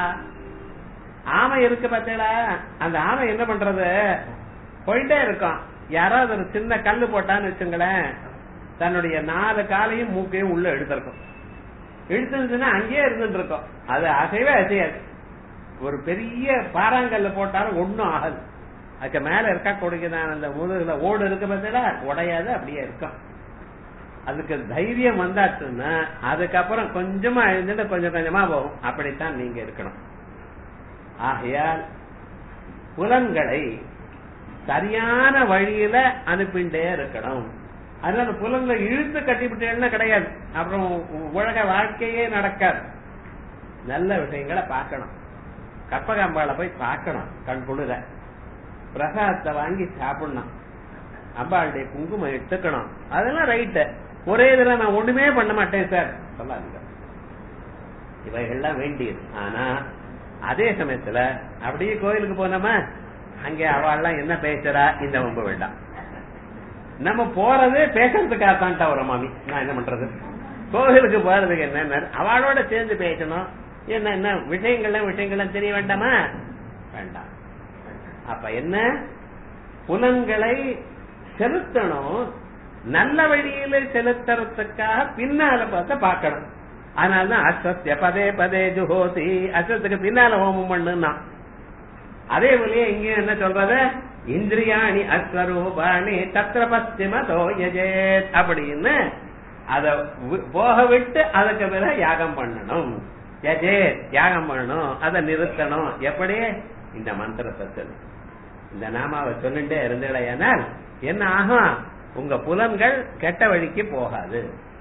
ஆமை இருக்கு பார்த்தீங்களா அந்த ஆமை என்ன பண்றது போயிட்டே இருக்கும் யாராவது ஒரு சின்ன கல்லு போட்டான்னு வச்சுங்களேன் தன்னுடைய நாலு காலையும் மூக்கையும் உள்ள எடுத்திருக்கும் இழுத்துச்சுன்னா அங்கேயே இருந்துட்டு இருக்கும் அது அசைவே அசையாது ஒரு பெரிய பாறாங்கல்ல போட்டாலும் ஒன்னும் ஆகாது அதுக்கு மேல இருக்கா கொடுக்குதான் அந்த முதுகுல ஓடு இருக்கு பார்த்தீங்களா உடையாது அப்படியே இருக்கும் அதுக்கு தைரியம் வந்தாச்சுன்னா அதுக்கப்புறம் கொஞ்சமா எழுந்துட்டு கொஞ்சம் கொஞ்சமா போகும் அப்படித்தான் நீங்க இருக்கணும் ஆகையால் புலன்களை சரியான வழியில அனுப்பிண்டே இருக்கணும் அதனால புலன்களை இழுத்து கட்டிவிட்டேன்னா கிடையாது அப்புறம் உலக வாழ்க்கையே நடக்காது நல்ல விஷயங்களை பார்க்கணும் கற்பகாம்பாளை போய் பார்க்கணும் கண் குளிர பிரசாதத்தை வாங்கி சாப்பிடணும் அம்பாளுடைய குங்குமம் எடுத்துக்கணும் அதெல்லாம் ரைட்டு ஒரே இதுல நான் ஒண்ணுமே பண்ண மாட்டேன் சார் சொல்லாதீங்க இவைகள்லாம் வேண்டியது ஆனா அதே சமயத்துல அப்படியே கோயிலுக்கு போனோமா அங்கே அவள்லாம் என்ன பேசுறா இந்த வம்பு வேண்டாம் நம்ம போறது பேசுறதுக்காகத்தான் ஒரு மாமி நான் என்ன பண்றது கோவிலுக்கு போறதுக்கு என்ன அவளோட சேர்ந்து பேசணும் என்ன என்ன விஷயங்கள்லாம் விஷயங்கள்லாம் தெரிய வேண்டாமா வேண்டாம் அப்ப என்ன புலன்களை செலுத்தணும் நல்ல வழியில செலுத்துறதுக்காக பின்னால பார்த்து பார்க்கணும் அதனாலதான் அஸ்வத்திய பதே பதே ஜுஹோதி அஸ்வத்துக்கு பின்னால ஹோமம் பண்ணுன்னா அதே போலயே இங்க என்ன சொல்றது இந்திரியாணி அஸ்வரூபாணி தத்திர பஸ்திமதோ யஜேத் அப்படின்னு அத போக விட்டு அதுக்கு பிறகு யாகம் பண்ணணும் யஜேத் யாகம் பண்ணணும் அதை நிறுத்தணும் எப்படி இந்த மந்திரத்தை சொல்லு இந்த நாமாவை சொல்லிட்டே இருந்தேனால் என்ன ஆகும் உங்க புலன்கள் கெட்ட வழிக்கு போகாது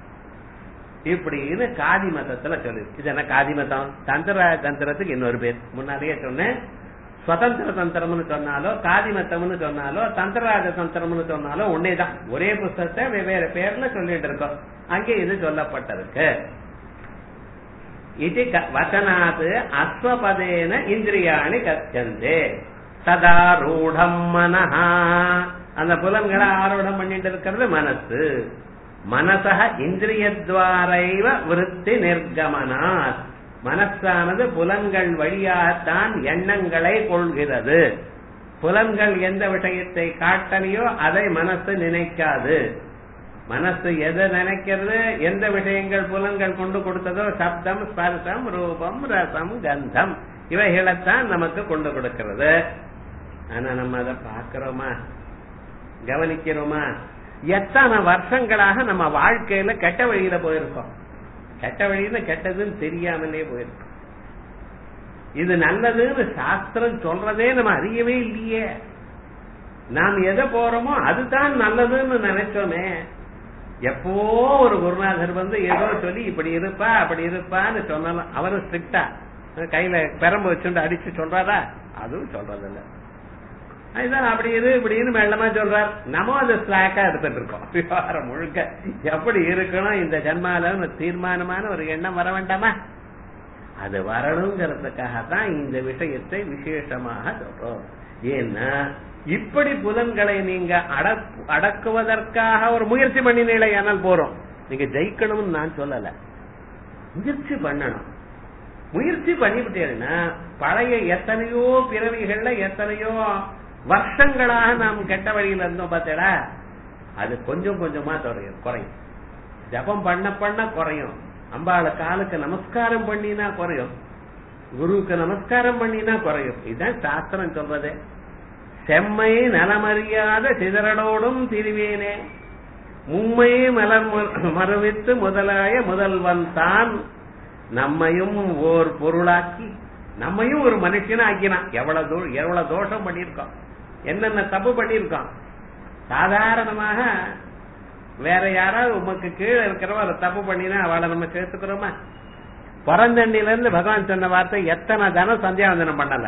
இப்படின்னு காதி மதத்துல சொல்லு இது என்ன காதி மதம் தந்திர தந்திரத்துக்கு இன்னொரு பேர் முன்னாடியே சொன்னேன் சுதந்திர தந்திரம்னு சொன்னாலோ காதி மத்தம்னு சொன்னாலோ தந்திரராஜ தந்திரம்னு சொன்னாலோ ஒன்னேதான் ஒரே புஸ்தகத்தை வெவ்வேறு பேர்ல சொல்லிட்டு இருக்கோம் அங்கே இது சொல்லப்பட்டிருக்கு இது வசனாத் அஸ்வபதேன இந்திரியாணி கச்சந்தே சதா ரூடம் மனஹா அந்த புலன்களை ஆரோடம் பண்ணிட்டு இருக்கிறது மனசு மனசக இந்திரியத்வாரைவ விருத்தி நிர்கமனாத் மனசானது புலன்கள் வழியாகத்தான் எண்ணங்களை கொள்கிறது புலன்கள் எந்த விஷயத்தை காட்டலையோ அதை மனசு நினைக்காது மனசு எதை நினைக்கிறது எந்த விஷயங்கள் புலன்கள் கொண்டு கொடுத்ததோ சப்தம் ஸ்பர்சம் ரூபம் ரசம் கந்தம் இவைகளைத்தான் நமக்கு கொண்டு கொடுக்கிறது ஆனா நம்ம அதை பார்க்கிறோமா கவனிக்கிறோமா எத்தனை வருஷங்களாக நம்ம வாழ்க்கையில கெட்ட வழியில போயிருக்கோம் கெட்ட வழியில கெட்டதுன்னு தெரியாமலே போயிருக்கோம் இது நல்லதுன்னு சாஸ்திரம் சொல்றதே நம்ம அறியவே இல்லையே நாம் எதை போறோமோ அதுதான் நல்லதுன்னு நினைச்சோமே எப்போ ஒரு குருநாதர் வந்து ஏதோ சொல்லி இப்படி இருப்பா அப்படி இருப்பான்னு சொன்னாலும் அவரும் ஸ்ட்ரிக்டா கையில பெரம்பு வச்சுட்டு அடிச்சு சொல்றாரா அதுவும் சொல்றதில்ல அதுதான் அப்படி இரு இப்படின்னு மெல்லமா சொல்றார் நம்ம அதை ஸ்லாக்கா எடுத்துட்டு இருக்கோம் விவகாரம் முழுக்க எப்படி இருக்கணும் இந்த ஜன்மால தீர்மானமான ஒரு எண்ணம் வர வேண்டாமா அது வரணுங்கிறதுக்காகத்தான் இந்த விஷயத்தை விசேஷமாக சொல்றோம் ஏன்னா இப்படி புலன்களை நீங்க அடக்குவதற்காக ஒரு முயற்சி பண்ணினீங்களேயானால் போறோம் நீங்க ஜெயிக்கணும்னு நான் சொல்லல முயற்சி பண்ணணும் முயற்சி பண்ணிவிட்டேன்னா பழைய எத்தனையோ பிறவிகள்ல எத்தனையோ வருஷங்களாக நாம் கெட்ட வழியில இருந்தோம் பார்த்தேடா அது கொஞ்சம் கொஞ்சமா குறையும் குறையும் ஜபம் பண்ண பண்ண குறையும் அம்பாள காலுக்கு நமஸ்காரம் பண்ணினா குறையும் குருவுக்கு நமஸ்காரம் பண்ணினா குறையும் இதுதான் சாஸ்திரம் சொல்றது செம்மை நலமறியாத சிதறடோடும் திரிவேனே மும்மை மலர் மறுவித்து முதலாய முதல்வன் தான் நம்மையும் ஓர் பொருளாக்கி நம்மையும் ஒரு மனுஷனா ஆக்கினான் எவ்வளவு தூ எவ்வளவு தோஷம் பண்ணியிருக்கோம் என்னென்ன தப்பு பண்ணியிருக்கோம் சாதாரணமாக வேற யாராவது உமக்கு கீழே இருக்கிறவ ஒரு தப்பு பண்ணினா அவளை நம்ம சேர்த்துக்கிறோமா பிறந்தண்ணில இருந்து பகவான் சொன்ன வார்த்தை எத்தனை தனம் சந்தியாவந்தனம் பண்ணல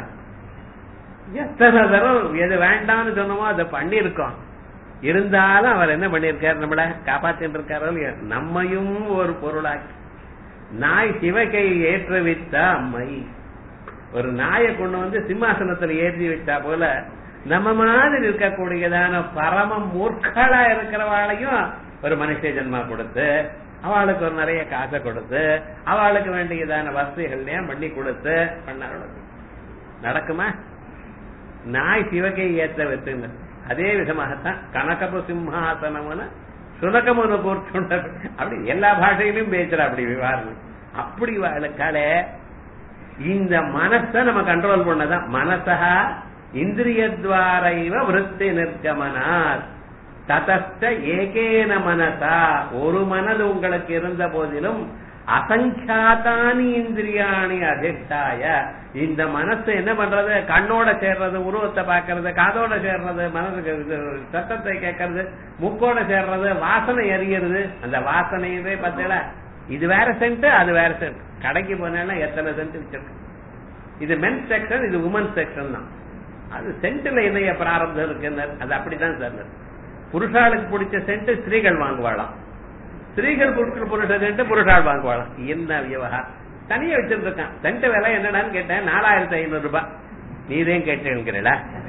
எத்தனை தரம் எது வேண்டாம்னு சொன்னமோ அதை பண்ணியிருக்கோம் இருந்தாலும் அவர் என்ன பண்ணிருக்காரு நம்மள காப்பாத்திட்டு இருக்காரோ இல்லையா நம்மையும் ஒரு பொருளாக்கி நாய் சிவகை ஏற்றுவித்த அம்மை ஒரு நாயை கொண்டு வந்து சிம்மாசனத்துல ஏற்றி வச்சா போல நம்ம மாதிரி இருக்கக்கூடியதான பரம மூர்க்களா இருக்கிறவாளையும் ஒரு மனுஷ ஜென்மா கொடுத்து அவளுக்கு ஒரு நிறைய காசை கொடுத்து அவளுக்கு வேண்டியதான வசதிகள்லாம் பண்ணி கொடுத்து பண்ண நடக்குமா நாய் சிவகை ஏற்ற வைத்துங்க அதே விதமாகத்தான் கனகபு சிம்ஹாசனம்னு சுனகமுன கூர்ச்சுண்ட அப்படி எல்லா பாஷையிலும் பேசுற அப்படி விவகாரம் அப்படி வாழ்க்காலே இந்த மனச நம்ம கண்ட்ரோல் பண்ணதான் மனசா இந்திரியத்வாரைவ விருத்தி நிற்கமனார் ததஸ்த ஏகேன மனசா ஒரு மனது உங்களுக்கு இருந்த போதிலும் அசங்கியாத்தானி இந்திரியாணி அதிஷ்டாய இந்த மனசு என்ன பண்றது கண்ணோட சேர்றது உருவத்தை பாக்குறது காதோட சேர்றது மனதுக்கு சத்தத்தை கேட்கறது முக்கோட சேர்றது வாசனை எறிகிறது அந்த வாசனையவே பார்த்தல இது வேற சென்ட் அது வேற சென்ட் கடைக்கு போனா எத்தனை சென்ட் வச்சிருக்கு இது மென் செக்ஷன் இது உமன் செக்ஷன் தான் அது சென்ட்ல என்னைய பிராரப்தம் இருக்கு அது அப்படிதான் சார் புருஷாளுக்கு பிடிச்ச சென்ட் ஸ்திரீகள் வாங்குவாளாம் ஸ்திரீகள் கொடுக்கிற புருஷ சென்ட் புருஷாள் வாங்குவாளாம் என்ன விவகாரம் தனியா வச்சிருக்கான் சென்ட் விலை என்னடான்னு கேட்டேன் நாலாயிரத்தி ஐநூறு ரூபாய் நீதான் கேட்டேங்கிறல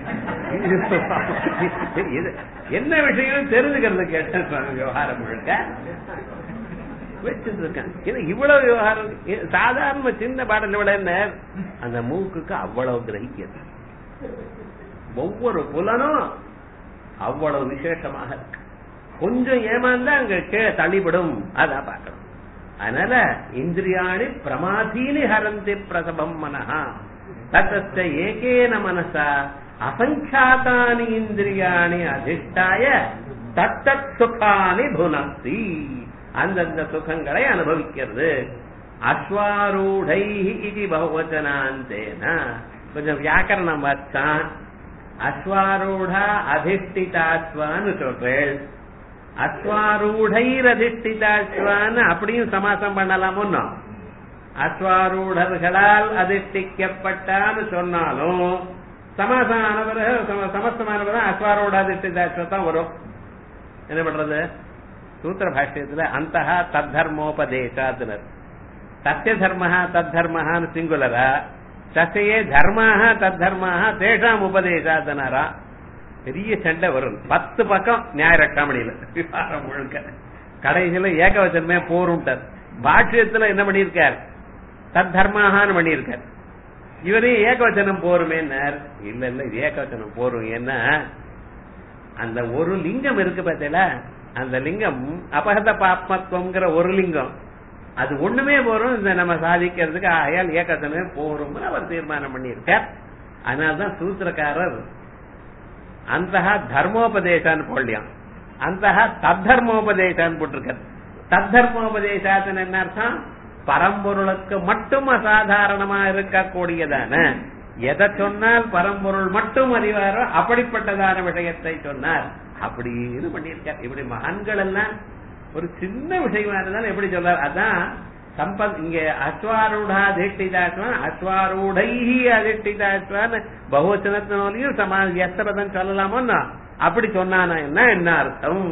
இது என்ன விஷயம் தெரிஞ்சுக்கிறது கேட்டேன் விவகாரம் முழுக்க வச்சுட்டு இருக்கேன் இவ்வளவு விவகாரம் சாதாரண சின்ன பாடல் விட என்ன அந்த மூக்குக்கு அவ்வளவு கிரகிக்கிறது ஒவ்வொரு புலனும் அவ்வளவு விசேஷமாக இருக்கு கொஞ்சம் ஏமாந்தா அங்க கீழே தள்ளிவிடும் அதான் பார்க்கணும் அதனால இந்திரியாணி பிரமாதீனி ஹரந்தி பிரசபம் மனஹா தத்தஸ்த ஏகேன மனசா அசங்கியாத்தானி இந்திரியாணி அதிஷ்டாய தத்தத் சுகானி புனஸ்தி அந்தந்த சுகங்களை அனுபவிக்கிறது அஸ்வாரூடை இது பகுவச்சனாந்தேன கொஞ்சம் வியாக்கரணம் வச்சான் அஸ்வாரூடா அதிஷ்டிதாஸ்வான்னு சொல்றேன் அஸ்வாரூடைர் அதிஷ்டிதாஸ்வான்னு அப்படியும் சமாசம் பண்ணலாம் ஒன்னும் அஸ்வாரூடர்களால் அதிஷ்டிக்கப்பட்டான்னு சொன்னாலும் சமாசமான பிறகு சமஸ்தமான பிறகு அஸ்வாரூட அதிஷ்டிதாஸ்வத்தான் வரும் என்ன பண்றது சூத்திர பாஷ்யத்துல அந்த தத்தர்மோபதேசாத்தினர் சத்திய தர்மஹா தத்தர்மஹான்னு சிங்குலரா சசையே தர்மாக தத்தர்மாக தேஷாம் உபதேசாதனரா பெரிய சண்டை வரும் பத்து பக்கம் நியாய ரட்டாமணியில விவகாரம் முழுக்க கடைசியில ஏகவச்சனமே போரும்ட்டார் பாஷ்யத்துல என்ன பண்ணியிருக்கார் தத்தர்மாகான்னு பண்ணியிருக்கார் இவரே ஏகவச்சனம் போருமேன்னார் இல்ல இல்ல இது ஏகவச்சனம் போரும் ஏன்னா அந்த ஒரு லிங்கம் இருக்கு பார்த்தீங்களா அந்த லிங்கம் அபகத பாப்மத்துவம்ங்கிற ஒரு லிங்கம் அது ஒண்ணுமே போறோம் இந்த நம்ம சாதிக்கிறதுக்கு ஆயால் ஏகத்தனமே போறோம்னு அவர் தீர்மானம் பண்ணியிருக்கார் அதனால்தான் சூத்திரக்காரர் அந்த தர்மோபதேசான்னு போடலையாம் அந்த தத்தர்மோபதேசான்னு போட்டிருக்கார் தத்தர்மோபதேசாத்துன்னு என்ன அர்த்தம் பரம்பொருளுக்கு மட்டும் அசாதாரணமா இருக்கக்கூடியதான எதை சொன்னால் பரம்பொருள் மட்டும் அறிவாரோ அப்படிப்பட்டதான விஷயத்தை சொன்னார் அப்படின்னு பண்ணியிருக்கார் இப்படி மகான்கள் எல்லாம் ஒரு சின்ன விஷயமா இருந்தாலும் எப்படி சொல்றார் அதான் சம்பத் இங்க அஸ்வாரூடா அதிஷ்டிதாத்வான் அஸ்வாரூடை அதிஷ்டிதாத்வான் பகுவச்சனத்தினாலையும் சமாதி எஸ்தபதம் சொல்லலாமோன்னா அப்படி சொன்னானா என்ன என்ன அர்த்தம்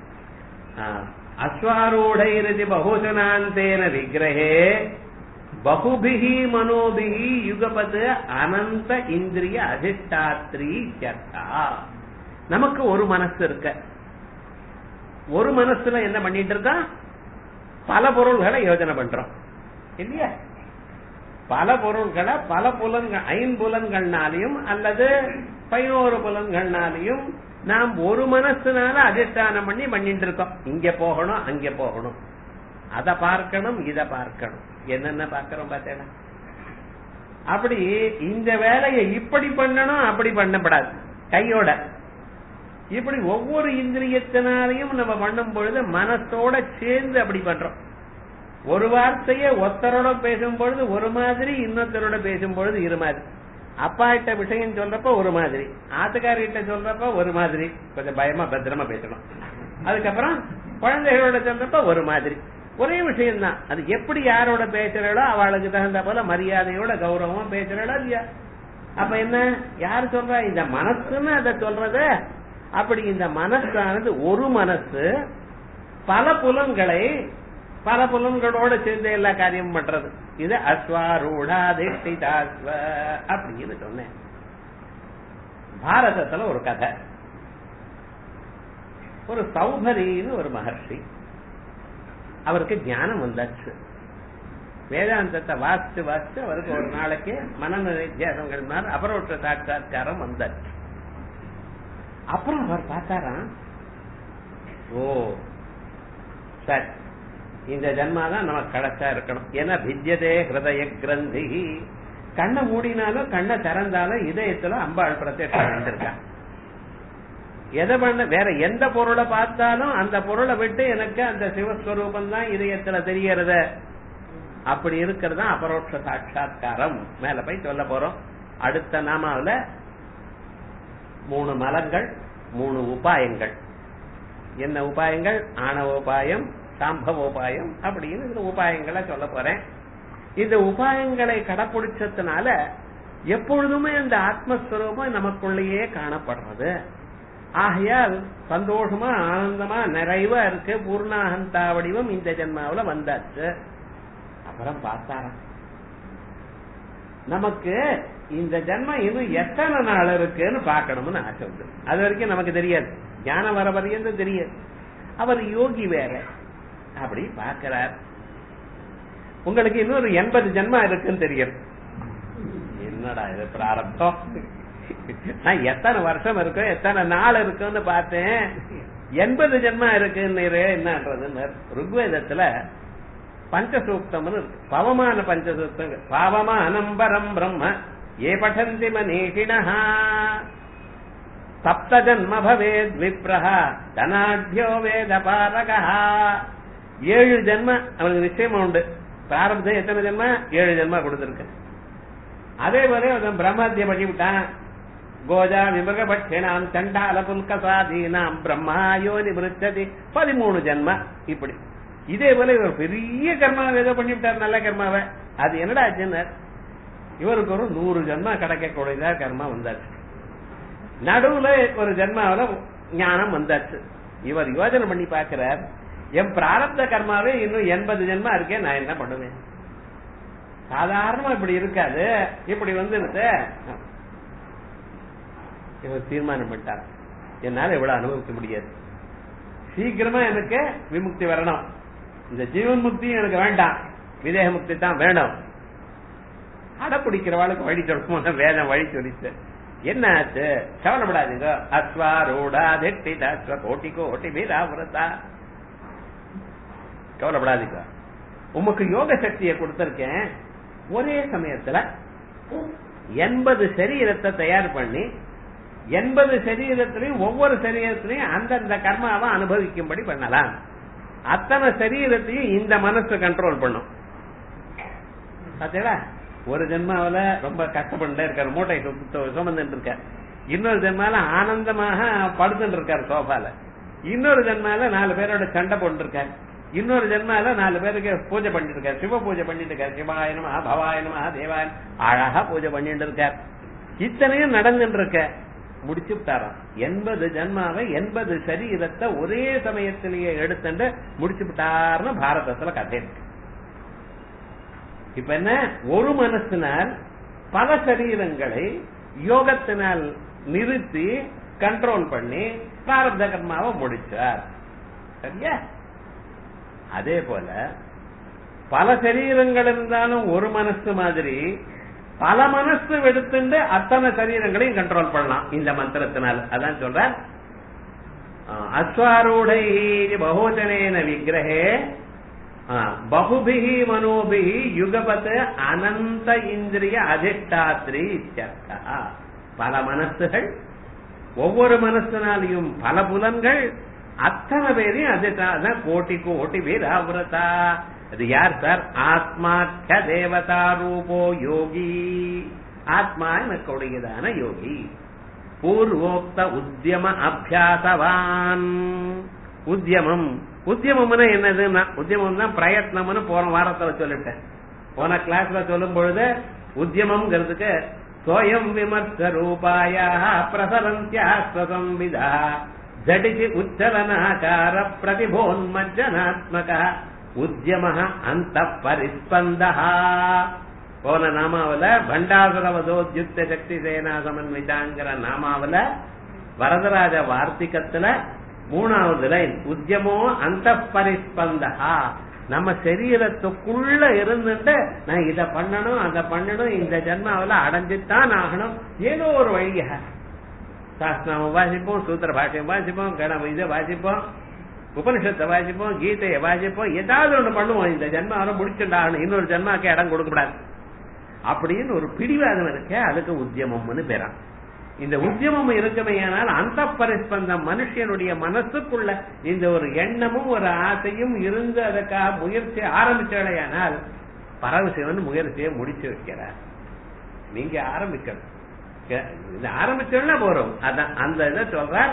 அஸ்வாரூடைரதி பகுஜனாந்தேன விக்கிரகே பகுபிகி மனோபிகி யுகபத் அனந்த இந்திரிய அதிஷ்டாத்ரி சர்த்தா நமக்கு ஒரு மனசு இருக்க ஒரு மனசுல என்ன பண்ணிட்டு இருக்கா பல பொருள்களை யோஜனை பண்றோம் இல்லையா பல பொருள்களை பல புலன்கள் ஐம்புலன்கள்னாலையும் அல்லது பதினோரு புலன்கள்னாலையும் நாம் ஒரு மனசுனால அதிஷ்டானம் பண்ணி பண்ணிட்டு இருக்கோம் இங்க போகணும் அங்க போகணும் அத பார்க்கணும் இத பார்க்கணும் என்னென்ன பார்க்கிறோம் பார்த்தேன்னா அப்படி இந்த வேலையை இப்படி பண்ணணும் அப்படி பண்ணப்படாது கையோட இப்படி ஒவ்வொரு இந்திரியத்தினாலையும் நம்ம பண்ணும் பொழுது மனசோட சேர்ந்து அப்படி பண்றோம் ஒரு வார்த்தைய ஒருத்தரோட பேசும் பொழுது ஒரு மாதிரி இன்னொருத்தரோட பேசும் பொழுது இரு மாதிரி அப்பா கிட்ட விஷயம் சொல்றப்ப ஒரு மாதிரி ஆத்துக்காரிட்ட சொல்றப்ப ஒரு மாதிரி கொஞ்சம் பயமா பத்திரமா பேசணும் அதுக்கப்புறம் குழந்தைகளோட சொல்றப்ப ஒரு மாதிரி ஒரே விஷயம் தான் அது எப்படி யாரோட பேசுறாளோ அவளுக்கு தகுந்த போல மரியாதையோட கௌரவமா பேசுறாளோ இல்லையா அப்ப என்ன யார் சொல்றா இந்த மனசுன்னு அதை சொல்றத அப்படி இந்த மனசானது ஒரு மனசு பல புலன்களை பல புலன்களோட சேர்ந்து எல்லா காரியமும் பண்றது இது அஸ்வாரூடாதிஷ்டிதாஸ்வ அப்படின்னு சொன்னேன் பாரதத்துல ஒரு கதை ஒரு சௌபரின்னு ஒரு மகர்ஷி அவருக்கு ஞானம் வந்தாச்சு வேதாந்தத்தை வாசிச்சு வாசிச்சு அவருக்கு ஒரு நாளைக்கு மனநிலை வித்தியாசங்கள் மாதிரி அபரோட்ச சாட்சா்காரம் வந்தாச்சு அப்புறம் அவர் பார்த்தாராம் ஓ சரி இந்த ஜன்மாதான் நமக்கு கடைச்சா இருக்கணும் ஏன்னா வித்யதே ஹிருதய கிரந்தி கண்ணை மூடினாலும் கண்ணை திறந்தாலும் இதயத்துல அம்பாள் பிரத்யட்சம் வந்திருக்கா எதை பண்ண வேற எந்த பொருளை பார்த்தாலும் அந்த பொருளை விட்டு எனக்கு அந்த சிவஸ்வரூபம் தான் இதயத்துல தெரியறத அப்படி இருக்கிறது தான் அபரோட்ச சாட்சா்காரம் மேல போய் சொல்ல போறோம் அடுத்த நாமாவில மூணு மலங்கள் மூணு உபாயங்கள் என்ன உபாயங்கள் ஆணவ உபாயம் சாம்பவ உபாயம் அப்படின்னு இந்த உபாயங்களை சொல்ல போறேன் இந்த உபாயங்களை கடைபிடிச்சதுனால எப்பொழுதுமே இந்த ஆத்மஸ்வரூபம் நமக்குள்ளேயே காணப்படுறது ஆகையால் சந்தோஷமா ஆனந்தமா நிறைவா இருக்கு பூர்ணாகந்தா வடிவம் இந்த ஜென்மாவில வந்தாச்சு அப்புறம் பார்த்தாராம் நமக்கு இந்த ஜென்மம் இன்னும் எத்தனை நாள் இருக்குன்னு பார்க்கணும்னு ஆசை உண்டு அது வரைக்கும் நமக்கு தெரியாது ஞானம் வர வரையும் தெரியாது அவர் யோகி வேற அப்படி பார்க்கிறார் உங்களுக்கு இன்னொரு எண்பது ஜென்மா இருக்குன்னு தெரியும் என்னடா இது பிராரப்தம் நான் எத்தனை வருஷம் இருக்கும் எத்தனை நாள் இருக்குன்னு பார்த்தேன் எண்பது ஜென்மா இருக்குன்னு என்னன்றது ருக்வேதத்துல பஞ்சசூக்தம்னு இருக்கு பவமான பஞ்சசூக்தம் பாவமானம்பரம் பிரம்ம ஏ படந்தி மனீஷிணா சப்த ஜன்ம பவேத் விப்ரஹ தனாட்யோ வேத பாரகா ஏழு ஜென்ம அவனுக்கு நிச்சயமா உண்டு பிராரப்தம் எத்தனை ஜென்ம ஏழு ஜென்ம கொடுத்திருக்கு அதே போல அவன் பிரம்மத்திய பண்ணிவிட்டான் கோஜா விமக பட்சிணாம் சண்டால புல்கசாதீனாம் பிரம்மாயோ நிமிருச்சதி பதிமூணு ஜென்ம இப்படி இதே போல இவர் பெரிய கர்மாவை ஏதோ பண்ணிவிட்டார் நல்ல கர்மாவை அது என்னடா ஆச்சுன்னு இவருக்கு ஒரு நூறு ஜென்மா கிடைக்கக்கூடியதா கர்மா வந்தாச்சு நடுவுல ஒரு ஜென்மாவில ஞானம் வந்தாச்சு இவர் யோஜனை பண்ணி பாக்குறார் என் பிராரப்த கர்மாவே இன்னும் எண்பது ஜென்மா இருக்கேன் நான் என்ன பண்ணுவேன் சாதாரணமா இப்படி இருக்காது இப்படி வந்து இவர் தீர்மானம் பண்ணிட்டார் என்னால இவ்வளவு அனுபவிக்க முடியாது சீக்கிரமா எனக்கு விமுக்தி வரணும் இந்த ஜீவன் முக்தி எனக்கு வேண்டாம் விதேக முக்தி தான் வேணும் அடப்பிடிக்கிறவாளுக்கு வழி சொல்லணும் வேதம் வழி சொல்லிச்சு என்ன ஆச்சு கவலைப்படாதீங்க அஸ்வா ரோடா தெட்டி அஸ்வ கோட்டி கோட்டி வீராவிரதா கவலைப்படாதீங்க உமக்கு யோக சக்தியை கொடுத்திருக்கேன் ஒரே சமயத்துல எண்பது சரீரத்தை தயார் பண்ணி எண்பது சரீரத்திலையும் ஒவ்வொரு சரீரத்திலையும் அந்தந்த கர்மாவை அனுபவிக்கும்படி பண்ணலாம் அத்தனை சரீரத்தையும் இந்த மனசு கண்ட்ரோல் பண்ணும் பாத்தீங்களா ஒரு ஜென்மாவில ரொம்ப கஷ்டப்பட்டு இருக்காரு மூட்டை சுமந்துட்டு இருக்கார் இன்னொரு ஜென்மால ஆனந்தமாக படுத்துட்டு இருக்காரு சோஃபால இன்னொரு ஜென்மால நாலு பேரோட சண்டை போட்டு இருக்காரு இன்னொரு ஜென்மால நாலு பேருக்கு பூஜை பண்ணிட்டு இருக்காரு சிவ பூஜை பண்ணிட்டு இருக்காரு சிவாயனமா பவாயனமா தேவாயன் அழகா பூஜை பண்ணிட்டு இருக்கார் இத்தனையும் நடந்துட்டு இருக்க முடிச்சு விட்டாராம் எண்பது ஜன்மாவை எண்பது சரீரத்தை ஒரே சமயத்திலேயே எடுத்துட்டு முடிச்சு விட்டாருன்னு பாரதத்துல கதை இருக்கு இப்ப என்ன ஒரு மனசினால் பல சரீரங்களை யோகத்தினால் நிறுத்தி கண்ட்ரோல் பண்ணி பிராரப்த கர்மாவை முடிச்சார் சரியா அதே போல பல சரீரங்கள் இருந்தாலும் ஒரு மனசு மாதிரி பல மனசு எடுத்துட்டு அத்தனை சரீரங்களையும் கண்ட்ரோல் பண்ணலாம் இந்த மந்திரத்தினால் அதான் சொல்ற அஸ்வாரூடை பகோஜனேன விக்கிரகே பகுபிகி மனோபிகி யுகபத் அனந்த இந்திரிய அதிஷ்டாத்ரி இத்தியர்த்தா பல மனசுகள் ஒவ்வொரு மனசினாலையும் பல புலன்கள் அத்தனை பேரையும் அதிஷ்டா கோட்டி கோட்டி வீராவிரதா அது யார் சார் ஆத்மாக்க தேவதா ரூபோ யோகி ஆத்மா எனக்கு உடையதான யோகி பூர்வோக்த உத்தியம அபியாசவான் உத்தியமம் உத்தியமம்னா என்னதுன்னா உத்தியமம் தான் பிரயத்னம்னு போன வாரத்துல சொல்லிட்டேன் போன கிளாஸ்ல சொல்லும் பொழுது உத்தியமம்ங்கிறதுக்கு சோயம் விமர்ச ரூபாய பிரசரந்தியாஸ்வசம்விதா ஜடிதி உச்சலனாகார பிரதிபோன்மஜ்ஜனாத்மக உத்தியம அந்த பரிஸ்பந்த போன நாமாவில பண்டாசுரவதோத்யுக்த சக்தி சேனா சமன்விதாங்கிற நாமாவில வரதராஜ வார்த்திகத்துல மூணாவது லைன் உத்தியமோ அந்த பரிஸ்பந்தா நம்ம சரீரத்துக்குள்ள இருந்துட்டு நான் இத பண்ணணும் அதை பண்ணணும் இந்த ஜென்மாவில அடைஞ்சுத்தான் ஆகணும் ஏதோ ஒரு வழியா சாஸ்திரம் வாசிப்போம் சூத்திர பாஷ்யம் வாசிப்போம் கணம் இதை வாசிப்போம் உபனிஷத்தை வாசிப்போம் கீதையை வாசிப்போம் ஏதாவது ஒண்ணு பண்ணுவோம் இந்த ஜென்மாவில முடிச்சுட்டாகணும் இன்னொரு ஜென்மாக்கு இடம் கொடுக்கப்படாது அப்படின்னு ஒரு பிடிவாதம் இருக்க அதுக்கு உத்தியமம்னு பேரா இந்த உத்தியமம் இருக்குமையானால் அந்த பரிஸ்பந்தம் மனுஷனுடைய மனசுக்குள்ள இந்த ஒரு எண்ணமும் ஒரு ஆசையும் இருந்து அதுக்காக முயற்சி ஆரம்பிச்சாலேயானால் பரமசிவன் முயற்சியை முடிச்சு வைக்கிறார் நீங்க ஆரம்பிக்கணும் இது ஆரம்பிச்சோம்னா போறோம் அதான் அந்த இதை சொல்றார்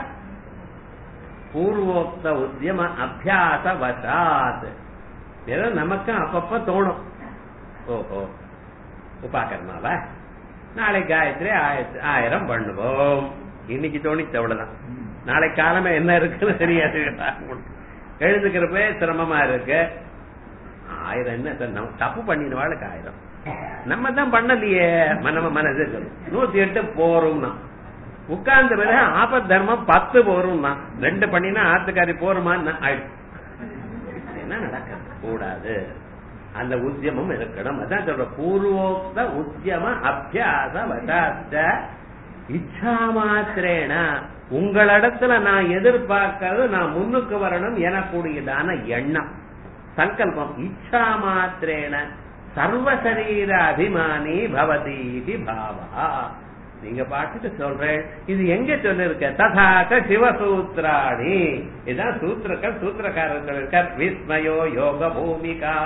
பூர்வோக்த உத்தியம அபியாச வசாத் ஏதோ நமக்கு அப்பப்ப தோணும் ஓஹோ உபாக்கர்மாவ நாளை காயத்ரி ஆயிரம் பண்ணுவோம் இன்னைக்கு தோணிச்சு அவ்வளவுதான் நாளை காலமே என்ன இருக்குன்னு தெரியாது எழுதுக்கிறப்ப சிரமமா இருக்கு ஆயிரம் என்ன சார் நம்ம தப்பு பண்ணினவாளுக்கு ஆயிரம் நம்ம தான் பண்ணலையே நம்ம மனசு நூத்தி எட்டு போறோம்னா உட்கார்ந்த பிறகு ஆபத் தர்மம் பத்து போரும் தான் ரெண்டு பண்ணினா ஆத்துக்காரி போருமான்னு ஆயிடுச்சு என்ன நடக்கிறது கூடாது அந்த உத்தியமும் இருக்கணும் அதான் சொல்ற பூர்வோக்த உத்தியம அபியாச வசாச்ச இச்சா மாத்திரேன உங்களிடத்துல நான் எதிர்பார்க்கறது நான் முன்னுக்கு வரணும் எனக்கூடியதான எண்ணம் சங்கல்பம் இச்சா மாத்திரேன சர்வசரீர அபிமானி பவதீதி பாவா நீங்க பாட்டுக்கு சொல்றேன் இது எங்க சொல்லிருக்க ததாக்க சிவசூத்ராணி இதான் சூத்திரக்கள் சூத்திரக்காரர்கள் இருக்கார் விஸ்மயோ யோக பூமிகா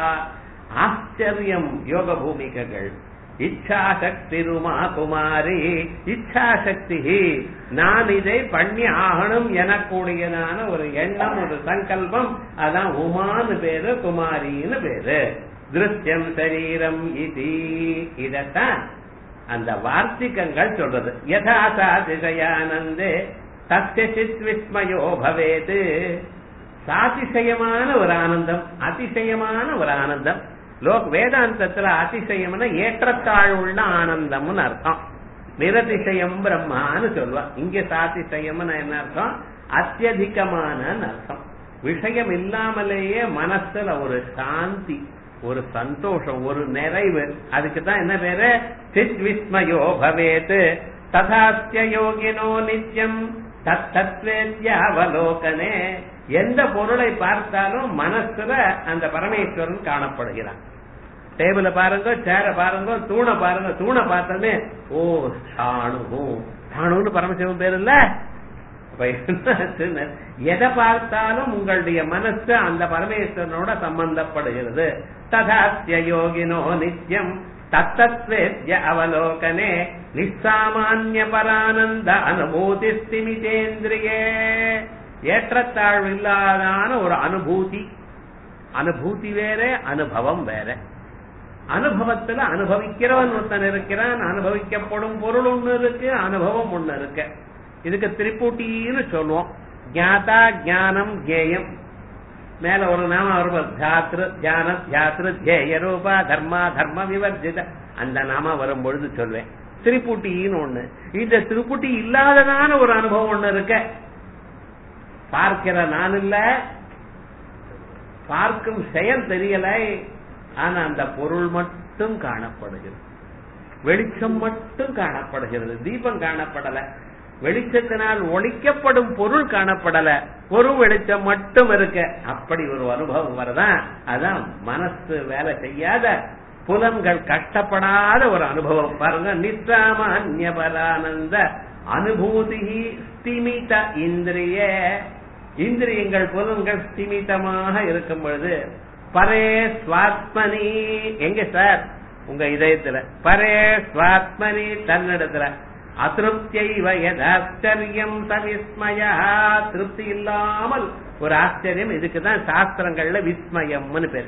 ஆச்சரியம் யோக பூமிகங்கள் இச்சாசக்தி ருமா குமாரி இச்சாசக்தி நான் இதை பண்ணி ஆகணும் எனக்கூடியதான ஒரு எண்ணம் ஒரு சங்கல்பம் அதான் உமான்னு பேரு குமாரின்னு பேரு திருஷ்யம் சரீரம் இது இதத்தான் அந்த வார்த்திகங்கள் சொல்றது யதாசா திசையானந்தே சத்தியசித் விஸ்மயோ பவேது சாதிசயமான ஒரு ஆனந்தம் அதிசயமான ஒரு ஆனந்தம் லோக் வேதாந்தத்துல அதிசயம்னா ஏற்றத்தாழ்வுள்ள ஆனந்தம்னு அர்த்தம் நிரதிசயம் பிரம்மான்னு சொல்லுவா இங்க சாதிசயம்னு என்ன அர்த்தம் அத்தியதிகமான அர்த்தம் விஷயம் இல்லாமலேயே மனசுல ஒரு சாந்தி ஒரு சந்தோஷம் ஒரு நிறைவு அதுக்கு தான் என்ன பேரு சித் விஸ்மயோ பவேத் ததாஸ்ய யோகினோ நித்யம் தத்தத்வேத்யாவலோகனே எந்த பொருளை பார்த்தாலும் மனசுல அந்த பரமேஸ்வரன் காணப்படுகிறான் டேபிள பாருங்க சேர பாருங்க தூணை பாருங்க தூணை பார்த்தோன்னே ஓ சாணு சாணுன்னு பரமசிவன் பேர் இல்ல அப்ப என்னாச்சுன்னு, எதை பார்த்தாலும் உங்களுடைய மனசு அந்த பரமேஸ்வரனோட சம்பந்தப்படுகிறது ததாஸ்ய யோகினோ நித்யம் தத்தத்வேத்ய அவலோகனே நிசாமான்ய பரானந்த அனுபூதி ஸ்திமிதேந்திரியே ஏற்றத்தாழ்வு இல்லாதான ஒரு அனுபூதி அனுபூதி வேற அனுபவம் வேற அனுபவத்துல அனுபவிக்கிறவன் ஒருத்தன் இருக்கிறான் அனுபவிக்கப்படும் பொருள் ஒண்ணு இருக்கு அனுபவம் ஒண்ணு இருக்கு இதுக்கு திரிபூட்டின்னு சொல்லுவோம் ஞாதா ஞானம் ஜேயம் மேல ஒரு நாம வரும் தியாத்ரு தியான தியாத்ரு ஜேய ரூபா தர்மா தர்ம விவர்ஜித அந்த நாம வரும் பொழுது சொல்வேன் திரிபுட்டின்னு ஒண்ணு இந்த திரிபுட்டி இல்லாததான ஒரு அனுபவம் ஒண்ணு இருக்க பார்க்கிற நான் இல்ல பார்க்கும் செயல் தெரியலை ஆனா அந்த பொருள் மட்டும் காணப்படுகிறது வெளிச்சம் மட்டும் காணப்படுகிறது தீபம் காணப்படல வெளிச்சத்தினால் ஒழிக்கப்படும் பொருள் காணப்படல ஒரு வெளிச்சம் மட்டும் இருக்கு அப்படி ஒரு அனுபவம் வரதான் அதான் மனசு வேலை செய்யாத புலன்கள் கஷ்டப்படாத ஒரு அனுபவம் பாருங்க நித்தாமான்ய பரானந்த அனுபூதி ஸ்திமித இந்திரிய இந்திரியங்கள் புலன்கள் ஸ்திமிதமாக இருக்கும் பொழுது பரே ஸ்வாத்மனி எங்க சார் உங்க இதயத்துல பரே ஸ்வாத்மனி தன்னிடத்துல அதிருப்தியைவ யதாச்சரியம் சவிஸ்மயா திருப்தி இல்லாமல் ஒரு ஆச்சரியம் இதுக்குதான் சாஸ்திரங்கள்ல விஸ்மயம்னு பேரு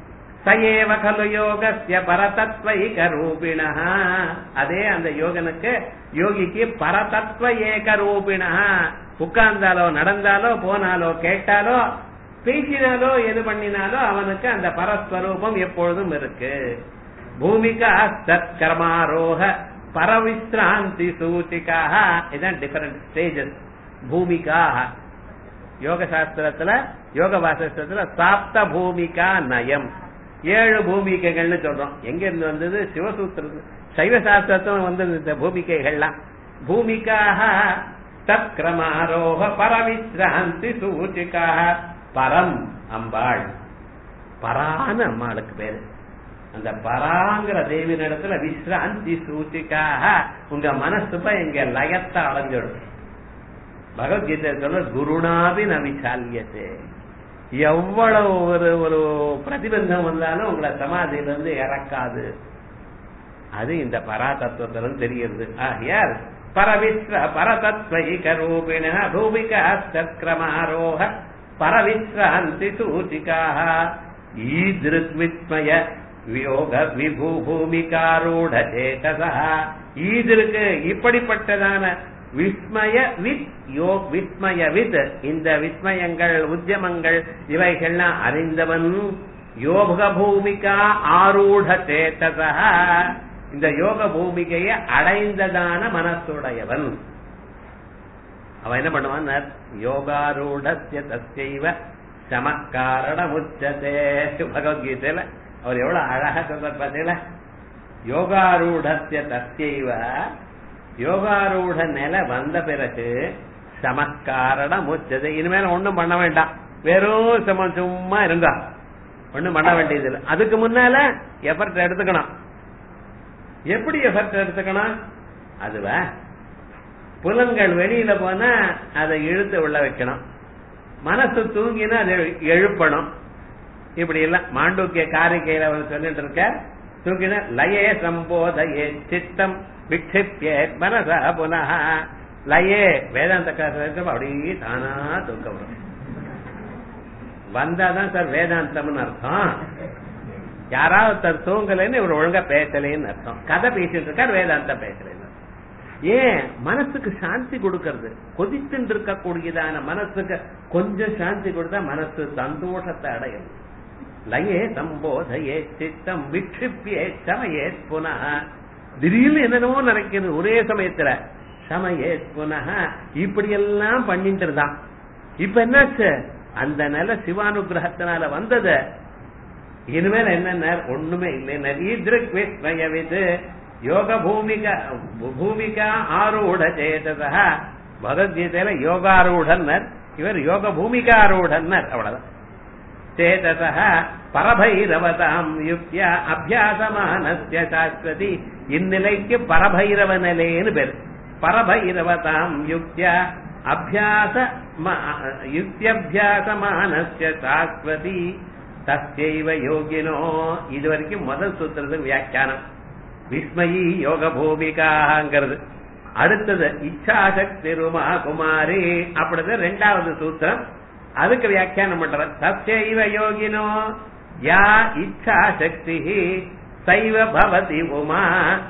சயேவ கலு யோகஸ்ய பரதத்வைக ரூபிணா அதே அந்த யோகனுக்கு யோகிக்கு பரதத்வ ஏக ரூபிணா உட்கார்ந்தாலோ நடந்தாலோ போனாலோ கேட்டாலோ பேசினாலோ எது பண்ணினாலோ அவனுக்கு அந்த பரஸ்வரூபம் எப்பொழுதும் இருக்கு பூமிகா சத்கர்மாரோக பரவிஸ்ராந்தி சூச்சிக்காக இதான் டிஃபரெண்ட் ஸ்டேஜஸ் பூமிக்காக யோக சாஸ்திரத்துல யோக வாசஸ்திரத்துல சாப்த பூமிகா நயம் ஏழு பூமிகைகள்னு சொல்றோம் எங்க இருந்து வந்தது சிவசூத்திர சைவ சாஸ்திரத்தும் வந்தது இந்த பூமிகைகள்லாம் பூமிக்காக தத்கிரமாரோக பரவிஸ்ராந்தி சூச்சிக்காக பரம் அம்பாள் பரான அம்மாளுக்கு பேரு அந்த பராங்கிற தேவியின் இடத்துல விஸ்ராந்தி சூச்சிக்காக உங்க மனசுப்ப எங்க லயத்தை அடைஞ்சிடும் பகவத்கீதை சொல்ல குருணாபி நவிசாலியத்தே எவ்வளவு ஒரு ஒரு பிரதிபந்தம் வந்தாலும் உங்களை சமாதியில இருந்து இறக்காது அது இந்த பரா தத்துவத்திலும் தெரிகிறது ஆகியார் பரவிஸ்ர பரதத்வைக ரூபிண பூமிகா சத்கிரமாரோக பரவிஸ்ராந்தி சூச்சிகாக ஈதிருக்விஸ்மய வியோக விபூ பூமிகாரூட சேதசா ஈதிருக்கு இப்படிப்பட்டதான விஸ்மய வித் யோ விஸ்மய வித் இந்த விஸ்மயங்கள் உத்தியமங்கள் இவைகள்லாம் அறிந்தவன் யோக பூமிகா ஆரூட சேதசா இந்த யோக பூமிகையை அடைந்ததான மனசுடையவன் அவன் என்ன பண்ணுவான் யோகாரூடசிய தஸ்யைவ சமக்காரண முச்சதே பகவத்கீதையில அவர் எவ்வளவு அழகா சொல்றார் பார்த்தீங்களா யோகாரூடசிய தஸ்யைவ யோகாரூட நிலை வந்த பிறகு சமக்காரண முச்சது இனிமேல் ஒண்ணும் பண்ண வேண்டாம் வெறும் சம சும்மா இருங்க ஒண்ணும் பண்ண வேண்டியது இல்லை அதுக்கு முன்னால எஃபர்ட் எடுத்துக்கணும் எப்படி எஃபர்ட் எடுத்துக்கணும் அதுவா புலன்கள் வெளியில போனா அதை இழுத்து உள்ள வைக்கணும் மனசு தூங்கினா அதை எழுப்பணும் இப்படி எல்லாம் மாண்டூக்கிய காரிக்கையில அவர் சொல்லிட்டு இருக்க தூங்கின லயே சம்போதையே சித்தம் விக்ஷிப்பிய மனசா புனः லயே வேதாந்த கிளாஸ் அப்படியே தானா தூக்க வரும் வந்தாதான் சார் வேதாந்தம்னு அர்த்தம் யாராவது ஒருத்தர் தூங்கலைன்னு இவர் ஒழுங்கா பேசலைன்னு அர்த்தம் கதை பேசிட்டு இருக்கார் வேதாந்தம் பேசலைன்னு ஏன் மனசுக்கு சாந்தி கொடுக்கறது கொதித்துட்டு இருக்கக்கூடியதான மனசுக்கு கொஞ்சம் சாந்தி கொடுத்தா மனசு சந்தோஷத்தை அடையும் லயே சம்போதையே சித்தம் விக்ஷிப்பியே சமயே புனः திடீர்னு என்னென்னமோ நினைக்கிறது ஒரே சமயத்துல சமயே புனः இப்படி எல்லாம் பண்ணிட்டு இருந்தான் இப்ப என்னாச்சு அந்த நில சிவானுகிரகத்தினால வந்தது இனிமேல் என்ன ஒண்ணுமே இல்லை ஈத்ருக் விஸ்மயவிது யோக பூமிகா பூமிகா ஆரூட சேததா பகவத்கீதையில யோகாரூடன்னர் இவர் யோக பூமிகாரூடன்னர் அவ்வளவுதான் சேததः பரபைரவதாம் யுக்தியா அபியாசமானஸ்ய சாஸ்வதி இந்நிலைக்கு பரபைரவ நிலைன்னு பேர் பரபைரவதாம் யுக்தியா அபியாச யுக்தியபியாசமானஸ்ய சாஸ்வதி தஸ்யைவ யோகினோ இது வரைக்கும் முதல் சூத்திரத்துக்கு வியாக்கியானம் விஸ்மயி யோக பூமிகாங்கிறது அடுத்தது இச்சாசக்தி ருமா குமாரி அப்படிதான் ரெண்டாவது சூத்திரம் அதுக்கு வியாக்கியானம் பண்ற சத்யைவ யோகினோ யா இச்சா சக்தி சைவ பவதி உமா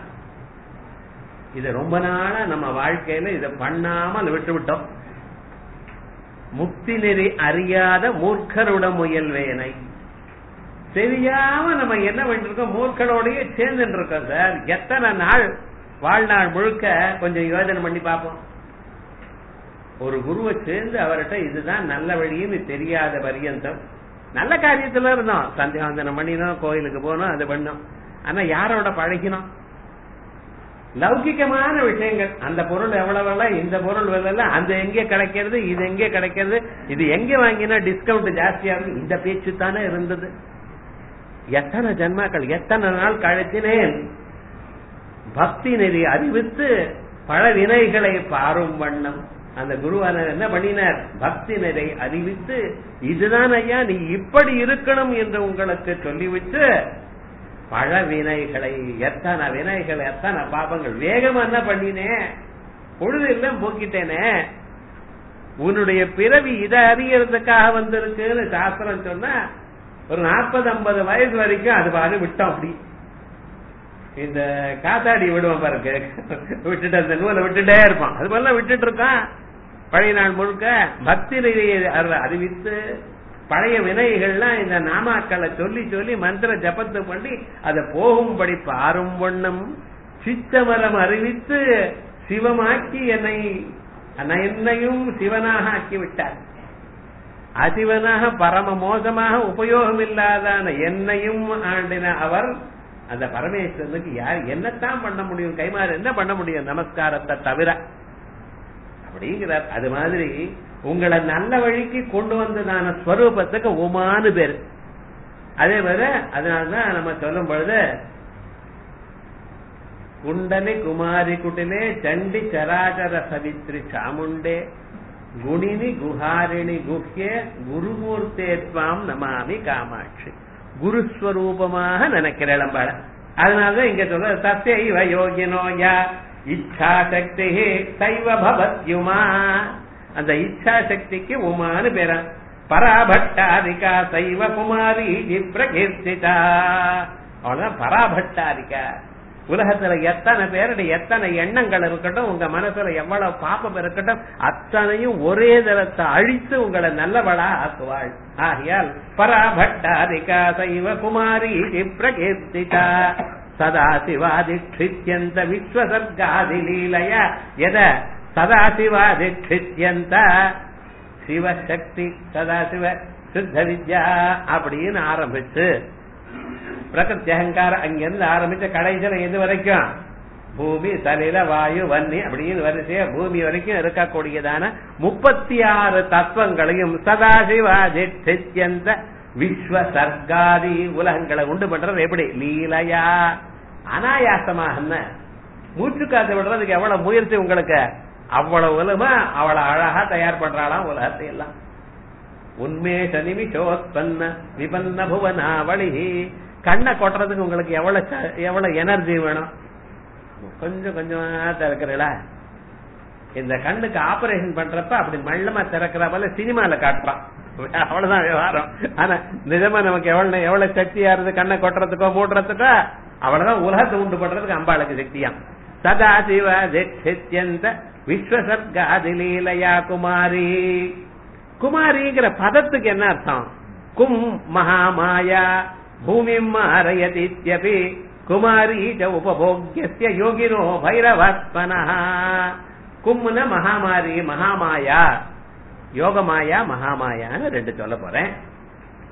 இது ரொம்ப நாளா நம்ம வாழ்க்கையில இதை பண்ணாமல் விட்டு விட்டோம் முக்தி நெறி அறியாத மூர்க்கருட முயல்வேனை தெரியாம நம்ம என்ன பண்ணிட்டு இருக்கோம் மூர்க்கரோடய சேர்ந்துட்டு இருக்கோம் சார் எத்தனை நாள் வாழ்நாள் முழுக்க கொஞ்சம் யோஜனை பண்ணி பார்ப்போம் ஒரு குருவை சேர்ந்து அவர்கிட்ட இதுதான் நல்ல வழின்னு தெரியாத பரியந்தம் நல்ல காரியத்துல இருந்தோம் சந்தியாவந்தனம் பண்ணினோம் கோயிலுக்கு போனோம் அது பண்ணோம் ஆனா யாரோட பழகினோம் லௌகிகமான விஷயங்கள் அந்த பொருள் எவ்வளவு இந்த பொருள் விலை அந்த எங்கே கிடைக்கிறது இது எங்கே கிடைக்கிறது இது எங்க வாங்கினா டிஸ்கவுண்ட் ஜாஸ்தியா இருக்கு இந்த பேச்சு தானே இருந்தது எத்தனை ஜன்மாக்கள் எத்தனை நாள் கழித்தினேன் பக்தி நெறி அறிவித்து பல வினைகளை பாரும் வண்ணம் அந்த குருவானர் என்ன பண்ணினார் பக்தி நிலை அறிவித்து இதுதான் ஐயா நீ இப்படி இருக்கணும் என்று உங்களுக்கு சொல்லிவிட்டு பல வினைகளை எத்தனை வினைகள் எத்தனை பாபங்கள் வேகமா என்ன பண்ணினேன் பொழுது எல்லாம் போக்கிட்டேனே உன்னுடைய பிறவி இதை அறியறதுக்காக வந்திருக்குன்னு சாஸ்திரம் சொன்னா ஒரு நாற்பது ஐம்பது வயசு வரைக்கும் அது பாரு விட்டோம் அப்படி இந்த காத்தாடி விடுவோம் பாருங்க விட்டுட்டு அந்த நூலை விட்டுட்டே இருப்பான் அது போல விட்டுட்டு இருக்கான் பழைய நாள் முழுக்க பக்தி நிலையை அறிவித்து பழைய வினைகள்லாம் இந்த நாமாக்களை சொல்லி சொல்லி மந்திர ஜபத்தை பண்ணி அதை போகும்படி பாரும் வண்ணம் சித்தமரம் அறிவித்து சிவமாக்கி என்னை என்னையும் சிவனாக ஆக்கி விட்டார் அசிவனாக பரம மோசமாக உபயோகம் இல்லாதான என்னையும் ஆண்டின அவர் அந்த பரமேஸ்வரனுக்கு யார் என்னத்தான் பண்ண முடியும் கைமாறு என்ன பண்ண முடியும் நமஸ்காரத்தை தவிர அப்படிங்கிறார் அது மாதிரி உங்களை நல்ல வழிக்கு கொண்டு வந்ததான ஸ்வரூபத்துக்கு உமானு பேரு அதே போல அதனாலதான் நம்ம சொல்லும் பொழுது குண்டலி குமாரி குட்டிலே சண்டி சராச்சர சவித்ரி சாமுண்டே குணினி குஹாரிணி குஹ்ய குருமூர்த்தேத்வாம் நமாமி காமாட்சி குருஸ்வரூபமாக நினைக்கிறேன் நம்மள அதனாலதான் இங்க சொல்ற தத்தைவ யோகினோ யா இச்சா சக்தி சைவ பவத்யுமா அந்த இச்சா சக்திக்கு உமான்னு பேரா பராபட்டாரிகா சைவ குமாரி பிரகீர்த்திதா அவ்வளவுதான் பராபட்டாரிகா உலகத்துல எத்தனை பேருடைய எத்தனை எண்ணங்கள் இருக்கட்டும் உங்க மனசுல எவ்வளவு பாப்பம் இருக்கட்டும் அத்தனையும் ஒரே தரத்தை அழித்து உங்களை நல்லவளா ஆக்குவாள் ஆகையால் பராபட்டாரிகா சைவ குமாரி பிரகீர்த்திதா சதாசிவாதிஷ்டித்யந்த விஸ்வசர்காதி லீலய எத சதாசிவாதிஷ்டித்யந்த சிவசக்தி சதாசிவ சித்த வித்யா அப்படின்னு ஆரம்பிச்சு பிரகிருத்தி அகங்காரம் அங்கிருந்து ஆரம்பிச்ச கடைசியில எது வரைக்கும் பூமி சலில வாயு வன்னி அப்படின்னு வரிசையா பூமி வரைக்கும் இருக்கக்கூடியதான முப்பத்தி ஆறு தத்துவங்களையும் சதாசிவாதிஷ்டித்யந்த விஸ்வ சர்க்காதி உலகங்களை உண்டு பண்றது எப்படி லீலையா அனாயாசமாக மூச்சு காத்து விடுறதுக்கு எவ்வளவு முயற்சி உங்களுக்கு அவ்வளவு உலகமா அவ்வளவு அழகா தயார் பண்றாளாம் உலகத்தை எல்லாம் உண்மேஷ நிமிஷோத்பன்ன விபன்ன புவனாவளி கண்ணை கொட்டுறதுக்கு உங்களுக்கு எவ்வளவு எவ்வளவு எனர்ஜி வேணும் கொஞ்சம் கொஞ்சமா திறக்கிறீங்களா இந்த கண்ணுக்கு ஆபரேஷன் பண்றப்ப அப்படி மள்ளமா திறக்கிற போல சினிமால காட்டுறான் அவ்வளவுதான் விவகாரம் ஆனா நிஜமா நமக்கு எவ்வளவு எவ்வளவு சக்தியா இருந்து கண்ணை கொட்டுறதுக்கோ மூடுறதுக்கோ அவ்வளவுதான் உலகத்தை உண்டு பண்றதுக்கு அம்பாளுக்கு சக்தியாம் சதா சிவ திஷ்யந்த விஸ்வசர்காதிலீலையா குமாரி குமாரிங்கிற பதத்துக்கு என்ன அர்த்தம் கும் மகாமாயா பூமி மாரயதித்யபி குமாரி ச உபபோக்கிய யோகினோ பைரவாத்மனா கும்முன மகாமாரி மகாமாயா யோகமாயா மகாமாயான்னு ரெண்டு சொல்ல போறேன்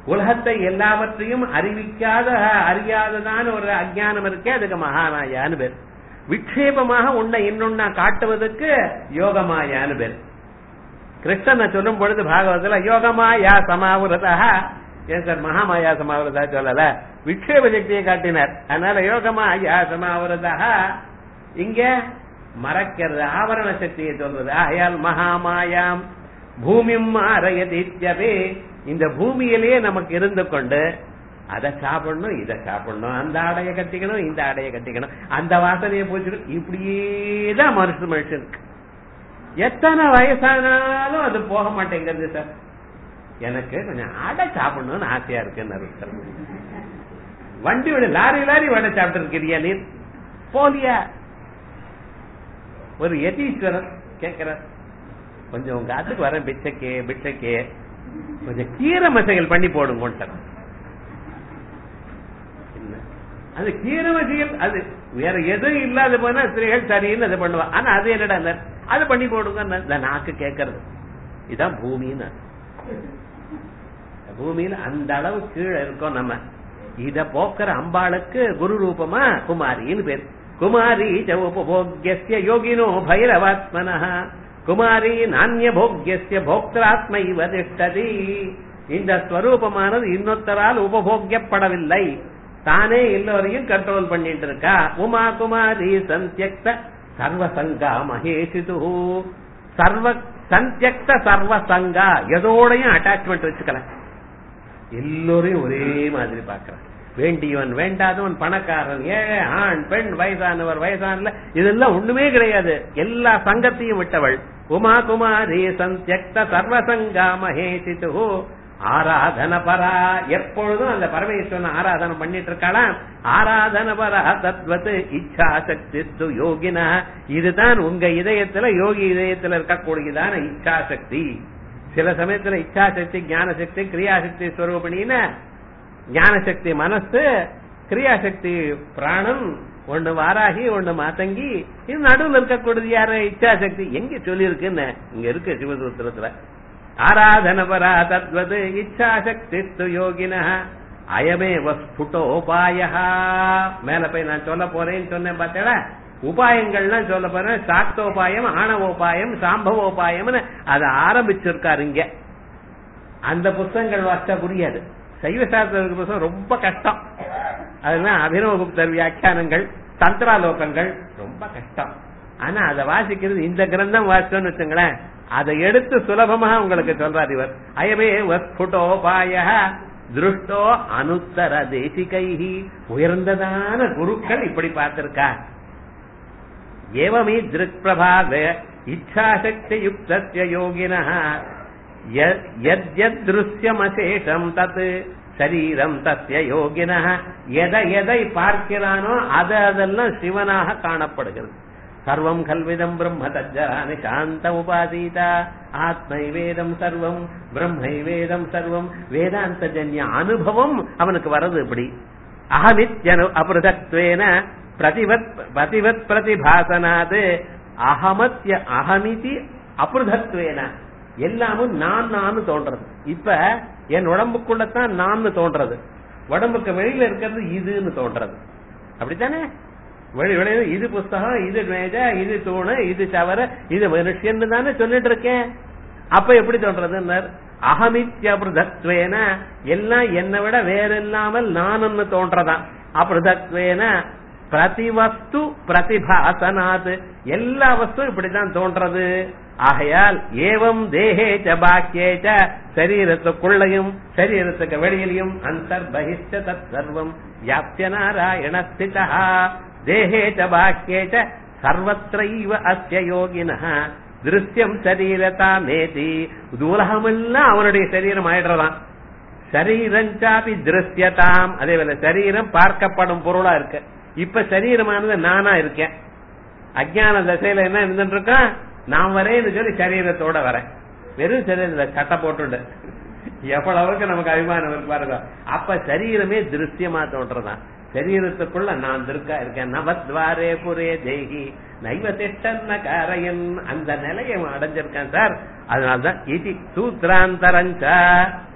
உலகத்தை எல்லாவற்றையும் அறிவிக்காத அறியாததான ஒரு அஜ்ஞானம் இருக்கே அதுக்கு மகாமாயான்னு பேர் விக்ஷேபமாக உன்னை இன்னொன்னா காட்டுவதற்கு யோகமாயான்னு பேர் கிருஷ்ணனை சொல்லும் பொழுது பாகவதத்துல யோகமாயா சமாவிரதா ஏன் சார் மகாமாயா சமாவிரதா சொல்லல விக்ஷேப சக்தியை காட்டினார் அதனால யோகமாயா சமாவிரதா இங்க மறைக்கிறது ஆவரண சக்தியை சொல்றது ஆகையால் மகாமாயாம் பூமியும் மாறயதித்யபே இந்த பூமியிலேயே நமக்கு இருந்து கொண்டு அதை சாப்பிடணும் இதை சாப்பிடணும் அந்த ஆடையை கட்டிக்கணும் இந்த ஆடையை கட்டிக்கணும் அந்த வாசனையை போச்சுக்கணும் இப்படியே தான் மனுஷ மனுஷனுக்கு எத்தனை வயசானாலும் அது போக மாட்டேங்கிறது சார் எனக்கு கொஞ்சம் அடை சாப்பிடணும்னு ஆசையா இருக்குன்னு வண்டி விட லாரி லாரி வடை சாப்பிட்டு இருக்கிறியா நீர் போலியா ஒரு யதீஸ்வரர் கேட்கிறார் கொஞ்சம் உங்க ஆத்துக்கு வரேன் பிச்சைக்கே பிச்சைக்கே கொஞ்சம் கீரை மசைகள் பண்ணி போடுங்க அது கீரை மசைகள் அது வேற எதுவும் இல்லாத போனா ஸ்திரீகள் சரின்னு அதை பண்ணுவா ஆனா அது என்னடா அது பண்ணி போடுங்க இந்த நாக்கு கேட்கறது இதுதான் பூமின்னு பூமியில அந்த அளவு கீழே இருக்கோம் நம்ம இத போக்குற அம்பாளுக்கு குரு ரூபமா குமாரின்னு பேர் குமாரி ச உபபோக்கிய யோகினோ பைரவாத்மன குமாரி நானிய போக்கிய போக்திராத்ம இவ திஷ்டதி இந்த ஸ்வரூபமானது இன்னொருத்தரால் உபபோக்கியப்படவில்லை தானே எல்லோரையும் கண்ட்ரோல் பண்ணிட்டு இருக்கா உமா குமாரி சந்தியக்த சர்வசங்கா மகேஷிது சர்வ சந்தியக்த சர்வசங்கா எதோடையும் அட்டாச்மெண்ட் வச்சுக்கல எல்லோரையும் ஒரே மாதிரி பாக்குறான் வேண்டியவன் வேண்டாதவன் பணக்காரன் ஏழை ஆண் பெண் வயசானவர் வயசானல இதெல்லாம் ஒண்ணுமே கிடையாது எல்லா சங்கத்தையும் விட்டவள் உமா குமாரி சந்தியக்த சர்வசங்கா மகேஷிது ஆராதன பரா எப்பொழுதும் அந்த பரமேஸ்வரன் ஆராதனை பண்ணிட்டு இருக்காளாம் ஆராதன பரா தத்வத் இச்சா சக்தி யோகின இதுதான் உங்க இதயத்துல யோகி இதயத்துல இருக்கக்கூடியதான இச்சா சக்தி சில சமயத்துல இச்சா சக்தி ஞான சக்தி கிரியாசக்தி ஸ்வரூபணின்னு ஞான சக்தி மனசு கிரியாசக்தி பிராணம் ஒண்ணு வாராகி ஒண்ணு மாத்தங்கி இது நடுவில் இருக்கக்கூடியது யாரு இச்சா சக்தி எங்க சொல்லி இருக்குன்னு இங்க இருக்கு சிவசூத்திரத்துல ஆராதன பரா தத்வது இச்சாசக்தி யோகின அயமே ஸ்புட்டோபாய மேல போய் நான் சொல்ல போறேன்னு சொன்னேன் பார்த்தேடா உபாயங்கள்லாம் சொல்ல போறேன் சாக்தோபாயம் ஆணவோபாயம் சாம்பவோபாயம்னு அதை ஆரம்பிச்சிருக்காரு இங்க அந்த புஸ்தகங்கள் வாசிச்சா புரியாது சைவ சாஸ்திர புத்தகம் ரொம்ப கஷ்டம் அதெல்லாம் அபினவகுப்தர் வியாக்கியானங்கள் தந்திராலோகங்கள் ரொம்ப கஷ்டம் ஆனா அதை வாசிக்கிறது இந்த கிரந்தம் வாசிச்சோம்னு வச்சுங்களேன் அதை எடுத்து சுலபமாக உங்களுக்கு சொல்றார் இவர் அயமே வஸ்புட்டோபாய திருஷ்டோ அனுத்தர தேசிகைஹி உயர்ந்ததான குருக்கள் இப்படி பார்த்திருக்கார் ஏவமே திருக் பிரபாவ இச்சாசக்தி யுக்தஸ்ய யோகின திருஷ்யமசேஷம் தத் சரீரம் தஸ்ய யோகின எதை எதை பார்க்கிறானோ அது அதெல்லாம் சிவனாக காணப்படுகிறது சர்வம் கல்விதம் பிரம்ம தஜ்ஜரானி சாந்த உபாதீத ஆத்மைவேதம் சர்வம் பிரம்மைவேதம் சர்வம் வேதாந்த ஜன்ய அனுபவம் அவனுக்கு வர்றது இப்படி அகமித்யனு அபிருதத்வேன பிரதிவத் பிரதிவத் பிரதிபாசனாது அகமத்ய அகமிதி அபிருதத்வேன எல்லாமும் நான் நான் தோன்றது இப்ப என் உடம்புக்குள்ளதான் நான் தோன்றது உடம்புக்கு வெளியில இருக்கிறது இதுன்னு தோன்றது அப்படித்தானே வெளி வெளியில இது புஸ்தகம் இது மேஜா இது தூணு இது சவர இது மனுஷன் தானே சொல்லிட்டு இருக்கேன் அப்ப எப்படி தோன்றது அகமித்யபிருதத்வேன எல்லாம் என்னை விட வேற இல்லாமல் நான் தோன்றதான் அபிருதத்வேன பிரதிவஸ்து பிரதிபாசனாத் எல்லா வஸ்துவும் இப்படிதான் தோன்றது ஆகையால் ஏவம் தேகே ச பாக்கியே ச சரீரத்துக்குள்ளையும் சரீரத்துக்கு வெளியிலையும் அந்தர் பகிஷ்ட தத் சர்வம் வியாப்திய நாராயண ஸ்திதா தேகே ச பாக்கியே ச சர்வத்திரைவ அஸ்ய யோகின திருஷ்யம் சரீரதா நேதி உலகமெல்லாம் அவனுடைய சரீரம் ஆயிடுறதான் சரீரஞ்சாபி திருஷ்யதாம் அதே போல சரீரம் பார்க்கப்படும் பொருளா இருக்கு இப்ப சரீரமானது நானா இருக்கேன் அஜான தசையில என்ன இருந்துட்டு இருக்கான் நான் வரேன்னு சொல்லி சரீரத்தோட வரேன் வெறும் சரீரத்துல சட்டை போட்டுண்டு எவ்வளவுக்கு நமக்கு அபிமானம் இருக்கு பாருங்க அப்ப சரீரமே திருஷ்யமா தோன்றதான் சரீரத்துக்குள்ள நான் இருக்கா இருக்கேன் நவத்வாரே புரே தேகி நைவ திட்டன்ன காரையன் அந்த நிலையை அடைஞ்சிருக்கேன் சார் அதனால்தான் இது சூத்ராந்தரஞ்ச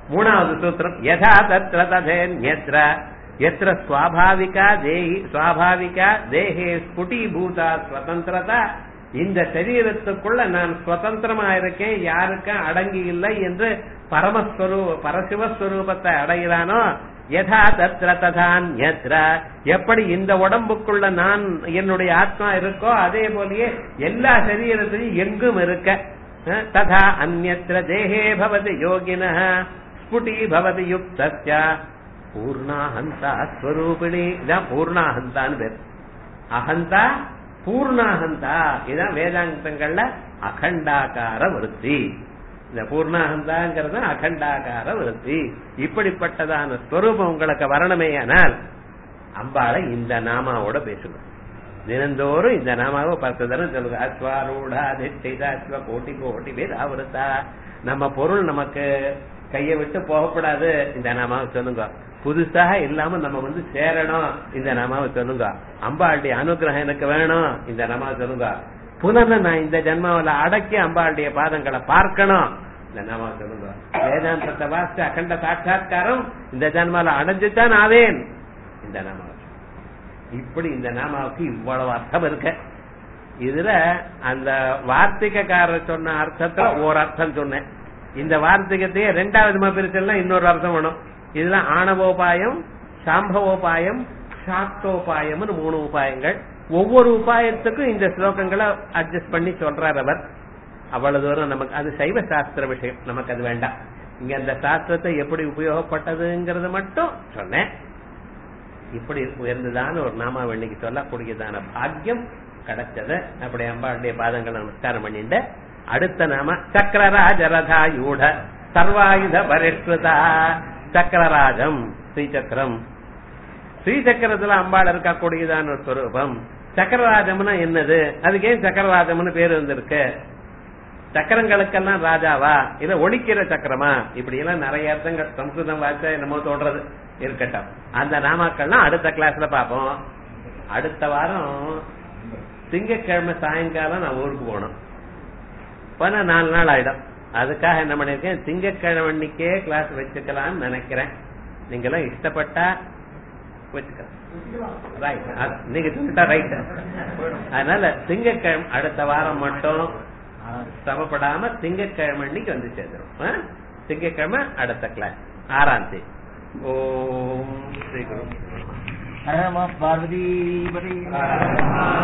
மூணாவது சூத்திரம் யதா தத்ர ததேன்யத்ர எத்திர சுவாபாவிகா தேஹி சுவாபாவிகா தேஹே ஸ்புடீபூதா ஸ்வதந்திரதா இந்த சரீரத்துக்குள்ள நான் சுதந்திரமா இருக்கேன் யாருக்கும் அடங்கி இல்லை என்று பரமஸ்வரூப பரசிவஸ்வரூபத்தை அடைகிறானோ யதா தத்ர ததான்யத்ர எப்படி இந்த உடம்புக்குள்ள நான் என்னுடைய ஆத்மா இருக்கோ அதே போலயே எல்லா சரீரத்திலும் எங்கும் இருக்க அஹ், ததா அந்நத்திர தேகே பவதி யோகின ஸ்புடி பவதி யுக்தஸ்ய பூர்ணாஹந்தா ஸ்வரூபிணி இதான் பூர்ணாஹந்தான்னு பேர் அகந்தா பூர்ணாகந்தா இதான் வேதாந்தங்கள்ல அகண்டாகார விருத்தி இந்த பூர்ணாகந்தாங்கிறது அகண்டாகார விருத்தி இப்படிப்பட்டதான ஸ்வரூபம் உங்களுக்கு வரணுமேயானால் அம்பாளை இந்த நாமாவோட பேசுங்க தினந்தோறும் இந்த நாமாவை பத்து தரம் சொல்லுங்க அஸ்வாரூடா திட்டித அஸ்வ கோட்டி கோட்டி வேதாவிரதா நம்ம பொருள் நமக்கு கையை விட்டு போகக்கூடாது இந்த நாமாவை சொல்லுங்க புதுசாக இல்லாம நம்ம வந்து சேரணும் இந்த நாமாவை சொல்லுங்க அம்பாளுடைய அனுகிரகம் எனக்கு வேணும் இந்த நாமாவை சொல்லுங்க புனர்ல நான் இந்த ஜென்மாவில அடக்கி அம்பாளுடைய பாதங்களை பார்க்கணும் இந்த நாமாவை சொல்லுங்க வேதாந்தத்தை வாசித்து அகண்ட சாட்சா்காரம் இந்த ஜென்மால அடைஞ்சுதான் ஆவேன் இந்த நாமாவை இப்படி இந்த நாமாவுக்கு இவ்வளவு அர்த்தம் இருக்க இதுல அந்த வார்த்திகக்காரர் சொன்ன அர்த்தத்துல ஒரு அர்த்தம் சொன்னேன் இந்த வார்த்திகத்தையே ரெண்டாவது பிரிச்சல்லாம் இன்னொரு அர்த்தம் வேணும் இதுல ஆணவோபாயம் சாம்பவோபாயம் சாக்தோபாயம்னு மூணு உபாயங்கள் ஒவ்வொரு உபாயத்துக்கும் இந்த ஸ்லோகங்களை அட்ஜஸ்ட் பண்ணி சொல்றார் அவர் அவ்வளவு தூரம் நமக்கு அது சைவ சாஸ்திர விஷயம் நமக்கு அது வேண்டாம் இங்க அந்த சாஸ்திரத்தை எப்படி உபயோகப்பட்டதுங்கிறது மட்டும் சொன்னேன் இப்படி உயர்ந்ததான ஒரு நாமாவை இன்னைக்கு சொல்லக்கூடியதான பாக்கியம் கிடைச்சது அப்படி அம்பாளுடைய பாதங்களை நமஸ்காரம் பண்ணிட்டு அடுத்த நாம சக்கரராஜரதா யூட சர்வாயுத பரிஷ்கிருதா சக்கரராஜம் ஸ்ரீசக்கரம் ஸ்ரீசக்கரத்துல அம்பாள் இருக்கக்கூடியதான ஒரு ஸ்வரூபம் சக்கரராஜம்னா என்னது அதுக்கு ஏன் சக்கரராஜம்னு பேர் வந்திருக்கு சக்கரங்களுக்கெல்லாம் ராஜாவா இல்ல ஒழிக்கிற சக்கரமா இப்படி எல்லாம் நிறைய அர்த்தங்கள் சம்ஸ்கிருதம் வாய்ச்சா என்னமோ தோன்றது இருக்கட்டும் அந்த நாமாக்கள்லாம் அடுத்த கிளாஸ்ல பார்ப்போம் அடுத்த வாரம் திங்கட்கிழமை சாயங்காலம் நான் ஊருக்கு போகணும் போனா நாலு நாள் ஆயிடும் அதுக்காக என்ன பண்ணிருக்கேன் திங்கட்கிழமை அன்னைக்கே கிளாஸ் வச்சுக்கலாம்னு நினைக்கிறேன் நீங்க எல்லாம் இஷ்டப்பட்டா வச்சுக்கலாம் ரைட் நீங்க சொல்லிட்டா ரைட் அதனால திங்கட்கிழமை அடுத்த வாரம் மட்டும் சிரமப்படாம திங்கட்கிழமை அன்னைக்கு வந்து சேர்ந்துரும் ஆ? திங்கட்கிழமை அடுத்த கிளாஸ் ஆறாம் தேதி ஓம் ஸ்ரீ குரு ஹர நம பார்வதி